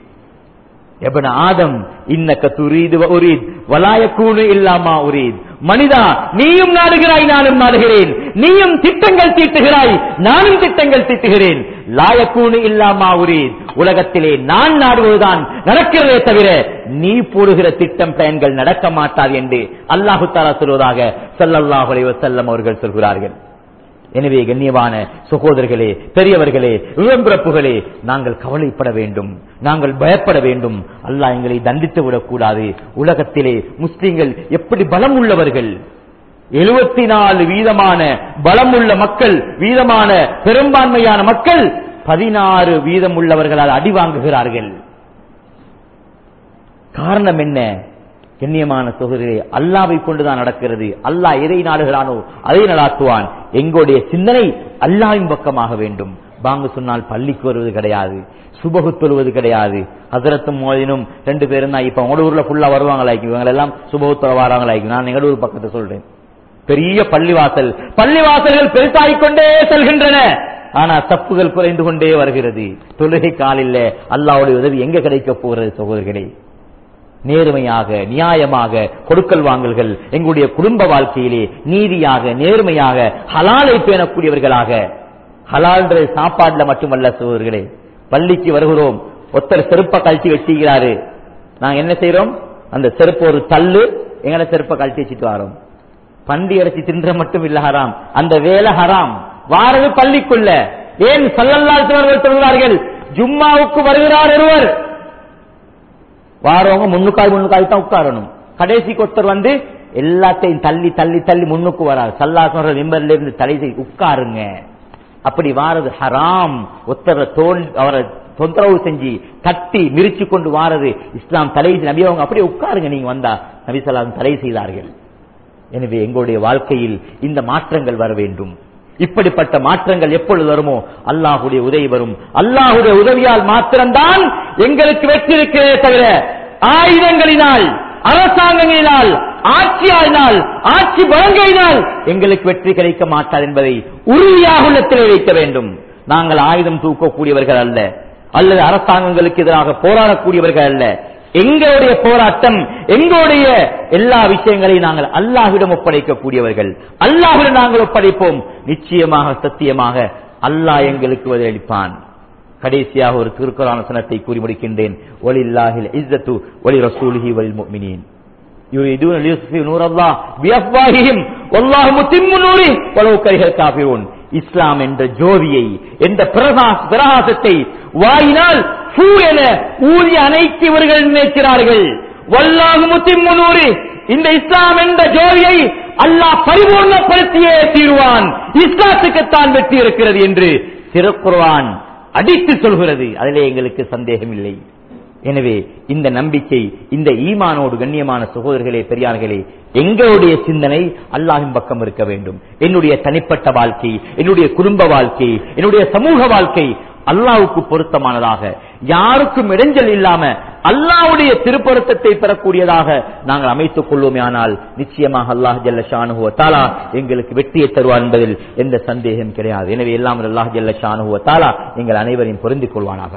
எபன ஆதம் இன்னக்க துரீது உரீத் வலாயக்கூனு இல்லாமா உரீத் மனிதா நீயும் நாடுகிறாய் நானும் நாடுகிறேன் நீயும் திட்டங்கள் தீட்டுகிறாய் நானும் திட்டங்கள் தீட்டுகிறேன் லாயக்கூனு இல்லாமா உரீத் உலகத்திலே நான் நாடுவதுதான் நடக்கிறதே தவிர நீ போடுகிற திட்டம் பயன்கள் நடக்க மாட்டாது என்று அல்லாஹு தாலா சொல்வதாக சல்லல்லாஹு அலைஹி வஸல்லம் அவர்கள் சொல்கிறார்கள் எனவே கண்ணியமான சகோதரர்களே பெரியவர்களே உடம்பிறப்புகளே நாங்கள் கவலைப்பட வேண்டும் நாங்கள் பயப்பட வேண்டும் அல்லாஹ் எங்களை தண்டித்து விடக்கூடாது உலகத்திலே முஸ்லிம்கள் எப்படி பலம் உள்ளவர்கள் எழுபத்தி நாலு வீதமான பலமுள்ள மக்கள் வீதமான பெரும்பான்மையான மக்கள் பதினாறு வீதம் உள்ளவர்களால் அடி வாங்குகிறார்கள் காரணம் என்ன கண்ணியமான சோதரே அல்லாவை கொண்டுதான் நடக்கிறது அல்லாஹ் எதை நாடுகிறானோ அதை நடாத்துவான் எங்களுடைய சிந்தனை அல்லாவின் பக்கமாக வேண்டும் பாங்கு சொன்னால் பள்ளிக்கு வருவது கிடையாது சுபகு தொழுவது கிடையாது ஹசரத்தும் மோதினும் ரெண்டு பேரும் தான் இப்ப உங்களோட ஊர்ல ஃபுல்லா வருவாங்களாய்க்கு இவங்க எல்லாம் சுபகு தொழ வராங்களாய்க்கு நான் எங்களோட ஊர் பக்கத்தை சொல்றேன் பெரிய பள்ளிவாசல் பள்ளிவாசல்கள் பெருசாகிக் கொண்டே செல்கின்றன ஆனா தப்புகள் குறைந்து கொண்டே வருகிறது தொழுகை காலில்ல அல்லாவுடைய உதவி எங்க கிடைக்க போகிறது சகோதரர்களே நேர்மையாக நியாயமாக கொடுக்கல் வாங்கல்கள் எங்களுடைய குடும்ப வாழ்க்கையிலே நீதியாக நேர்மையாக ஹலாலை பேணக்கூடியவர்களாக ஹலால்ன்றது சாப்பாடுல மட்டுமல்ல சகோதரர்களே பள்ளிக்கு வருகிறோம் ஒருத்தர் செருப்பை கழட்டி வச்சுக்கிறாரு நாங்க என்ன செய்யறோம் அந்த செருப்பு ஒரு தள்ளு எங்கட செருப்பை கழட்டி வச்சுட்டு வரோம் பண்டி இறைச்சி தின்ற மட்டும் இல்ல ஹராம் அந்த வேலை ஹராம் வாரது பள்ளிக்குள்ள ஏன் சல்லல்லாஹு அவர்கள் சொல்கிறார்கள் ஜும்மாவுக்கு வருகிறார் ஒருவர் வாரவங்க முன்னுக்காய் முன்னுக்காய் தான் உட்காரணும் கடைசிக்கு ஒருத்தர் வந்து எல்லாத்தையும் தள்ளி தள்ளி தள்ளி முன்னுக்கு வரார் சல்லாசம் நிம்பர்ல இருந்து தலை செய் உட்காருங்க அப்படி வாரது ஹராம் ஒத்தர தோல் அவரை தொந்தரவு செஞ்சு தட்டி மிரிச்சு கொண்டு வாரது இஸ்லாம் தலை நபி அவங்க அப்படியே உட்காருங்க நீங்க வந்தா நபி சொல்லாம் தலை செய்தார்கள் எனவே எங்களுடைய வாழ்க்கையில் இந்த மாற்றங்கள் வர வேண்டும் இப்படிப்பட்ட மாற்றங்கள் எப்பொழுது வருமோ அல்லாஹுடைய உதவி வரும் அல்லாஹுடைய உதவியால் மாத்திரம்தான் எங்களுக்கு வெற்றி இருக்கிறதே தவிர ஆயுதங்களினால் அரசாங்கங்களினால் ஆட்சியாளினால் ஆட்சி வழங்கினால் எங்களுக்கு வெற்றி கிடைக்க மாட்டார் என்பதை உறுதியாக உள்ளத்தில் வைக்க வேண்டும் நாங்கள் ஆயுதம் தூக்கக்கூடியவர்கள் அல்ல அல்லது அரசாங்கங்களுக்கு எதிராக போராடக்கூடியவர்கள் அல்ல எங்களுடைய போராட்டம் எங்களுடைய எல்லா விஷயங்களையும் நாங்கள் அல்லாஹ்விடம் ஒப்படைக்கக்கூடியவர்கள் அல்லாஹ்விடம் நாங்கள் ஒப்படைப்போம் நிச்சயமாக சத்தியமாக அல்லாஹ் எங்களுக்கு பதிலளிப்பான் கடைசியாக ஒரு திருக்குறான சனத்தை கூறி முடிக்கின்றேன் ஒலில்லாஹில் இஸ்ஸத்து ஒலி ரசூலிஹி வலில் முஃமினீன் يريدون ليطفئوا نور الله بأفواههم والله متم نوره ولو كره الكافرون இஸ்லாம் என்ற ஜோதியை என்ற பிரகாச- பிரகாசத்தை வாயினால் ஃபூ என ஊதி அனைத்து இவர்கள் நினைக்கிறார்கள் வல்லாஹு முத்திம்மு நூறு இந்த இஸ்லாம் என்ற ஜோதியை அல்லாஹ் பரிபூர்ணப்படுத்தியே தீருவான் இஸ்லாத்துக்குத்தான் வெற்றி இருக்கிறது என்று திருக்குர்ஆன் அடித்து சொல்கிறது அதிலே எங்களுக்கு சந்தேகம் இல்லை எனவே இந்த நம்பிக்கை இந்த ஈமானோடு கண்ணியமான சகோதரர்களே பெரியார்களே எங்களுடைய சிந்தனை அல்லாஹின் பக்கம் இருக்க வேண்டும் என்னுடைய தனிப்பட்ட வாழ்க்கை என்னுடைய குடும்ப வாழ்க்கை என்னுடைய சமூக வாழ்க்கை அல்லாஹ்வுக்கு பொருத்தமானதாக யாருக்கும் இடைஞ்சல் இல்லாம அல்லாஹ்வுடைய திருப்பொருத்தத்தை பெறக்கூடியதாக நாங்கள் அமைத்துக் கொள்வோமே ஆனால் நிச்சயமாக அல்லாஹ் ஜல்ல ஷானுஹுவ தாலா எங்களுக்கு வெற்றியை தருவார் என்பதில் எந்த சந்தேகம் கிடையாது எனவே எல்லாம் அல்லாஹ் ஜல்ல ஷானுஹுவ தாலா எங்கள் அனைவரையும் பொருந்திக் கொள்வானாக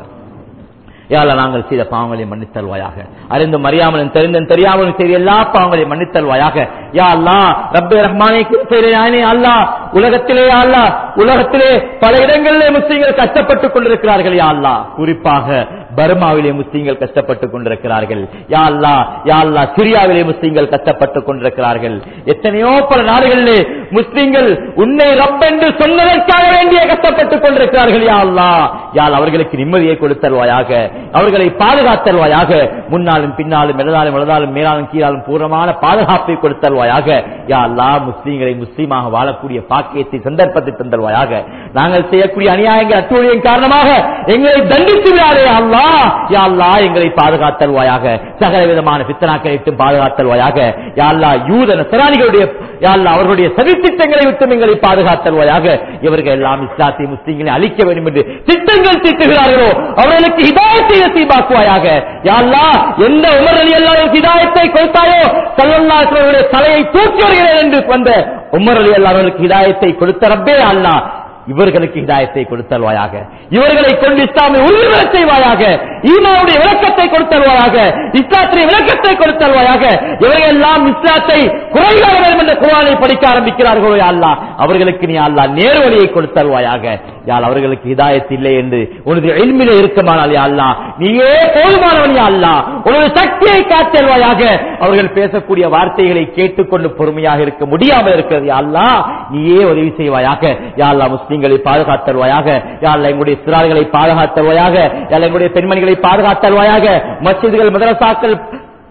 யாழ நாங்கள் செய்த பாவங்களை மன்னித்தல்வாயாக அறிந்தும் அறியாமலும் தெரிந்தும் தெரியாமலும் செய்த எல்லா பாவங்களையும் மன்னித்தல்வாயாக யா அல்லா ரப்பே ரஹ்மானே கிருபையானே அல்லா உலகத்திலே யா அல்லா உலகத்திலே பல இடங்களிலே முஸ்லீம்கள் கஷ்டப்பட்டுக் கொண்டிருக்கிறார்கள் யா அல்லா குறிப்பாக பர்மாவிலே முஸ்லீம்கள் கஷ்டப்பட்டுக் கொண்டிருக்கிறார்கள் யா அல்லா யா அல்லா சிரியாவிலே முஸ்லீம்கள் கஷ்டப்பட்டுக் கொண்டிருக்கிறார்கள் எத்தனையோ பல நாடுகளிலே முஸ்லீம்கள் உன்னை ரப்பென்று சொன்னதற்காக வேண்டிய கஷ்டப்பட்டுக் கொண்டிருக்கிறார்கள் யா அல்லா யாழ் அவர்களுக்கு நிம்மதியை கொடுத்தல்வாயாக அவர்களை பாதுகாத்தல்வாயாக முன்னாலும் பின்னாலும் இடதாலும் இடதாலும் மேலாலும் கீழாலும் பூர்ணமான பாதுகாப்பை கொடுத்தல்வாயாக யா அல்லா முஸ்லீம்களை முஸ்லீமாக வாழக்கூடிய பாக்கியத்தை சந்தர்ப்பத்தை தந்தல்வாயாக நாங்கள் செய்யக்கூடிய அநியாயங்கள் அட்டுழியின் காரணமாக எங்களை தண்டித்து விடாதே அல்லா யா அல்லா எங்களை பாதுகாத்தல்வாயாக சகல விதமான பித்தனாக்களை விட்டு பாதுகாத்தல்வாயாக யா அல்லா யூத நசராணிகளுடைய யா அல்லா அவர்களுடைய சதித்திட்டங்களை விட்டு எங்களை பாதுகாத்தல்வாயாக இவர்கள் எல்லாம் இஸ்லாத்தை முஸ்லீம்களை அழிக்க வேண்டும் என்று திட்டங்கள் தீட்டுகிறார்களோ அவர்களுக்கு ஹிதாயத்தை நசீபாக்குவாயாக யா அல்லா எந்த உமர் அலி அல்லாஹ் ஹிதாயத்தை கொடுத்தாயோ சல்லல்லாஹு அலைஹி வஸல்லம் தலையை தூக்கி வருகிறேன் என்று வந்த உமர் அலி அல்லாஹ் அவர்களுக்கு ஹிதாயத்தை கொடுத்த ரப்பே அல்லாஹ் இவர்களுக்கு ஹிதாயத்தை கொடுத்தல்வாயாக இவர்களை கொண்டு இஸ்லாமை உறுதிபெற செய்வாயாக ஈமாவுடைய விளக்கத்தை கொடுத்தல்வாயாக இஸ்லாத்துடைய விளக்கத்தை கொடுத்தல்வாயாக இவர்கள் எல்லாம் இஸ்லாத்தை குறைகார வேண்டும் என்ற குரானை படிக்க ஆரம்பிக்கிறார்களோ யா அல்லாஹ் அவர்களுக்கு நீ அல்லாஹ் நேர்வழியை கொடுத்தல்வாயாக யாழ் அவர்களுக்கு ஹிதாயத் இல்லை என்று உனது எல்மிலே இருக்குமானால் யா அல்லாஹ் நீயே போதுமானவன் யா அல்லாஹ் உனது சக்தியை காத்தல்வாயாக அவர்கள் பேசக்கூடிய வார்த்தைகளை கேட்டுக்கொண்டு பொறுமையாக இருக்க முடியாமல் இருக்கிறது யா அல்லாஹ் நீயே உதவி செய்வாயாக யா அல்லாஹ் முஸ்லிம்களை பாதுகாத்தல்வாயாக யா அல்லாஹ் எங்களுடைய சிறார்களை பாதுகாத்தல்வாயாக யா அல்லாஹ் எங்களுடைய பெண்மணிகளை பாதுகாத்தல்வாயாக மஸ்ஜிதுகள் மதரசாக்கள்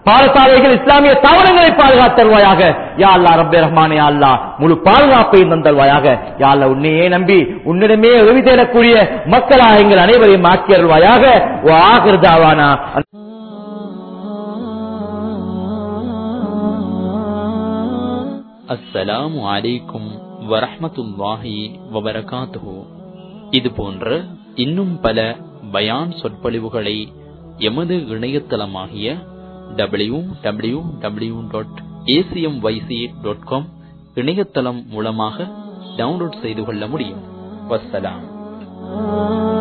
பாடசாலைகள் இஸ்லாமிய தாவரங்களை பாதுகாத்தருவாயாக யா அல்லா ரப்பே ரஹ்மானே யா அல்லா முழு பாதுகாப்பையும் தந்தருவாயாக யா அல்லா உன்னையே நம்பி உன்னிடமே உதவி தேடக்கூடிய மக்களாக எங்கள் அனைவரையும் ஆக்கி அருள்வாயாக ஓ ஆகிருதாவானா அஸ்ஸலாமு அலைக்கும் வரஹ்மத்துல்லாஹி வபரகாத்துஹு இது போன்ற இன்னும் பல பயான் சொற்பொழிவுகளை எமது இணையதளமாகிய W W W dot ACM YC dot com இணையதளம் மூலமாக டவுன்லோட் செய்து கொள்ள முடியும் வஸ்ஸலாம்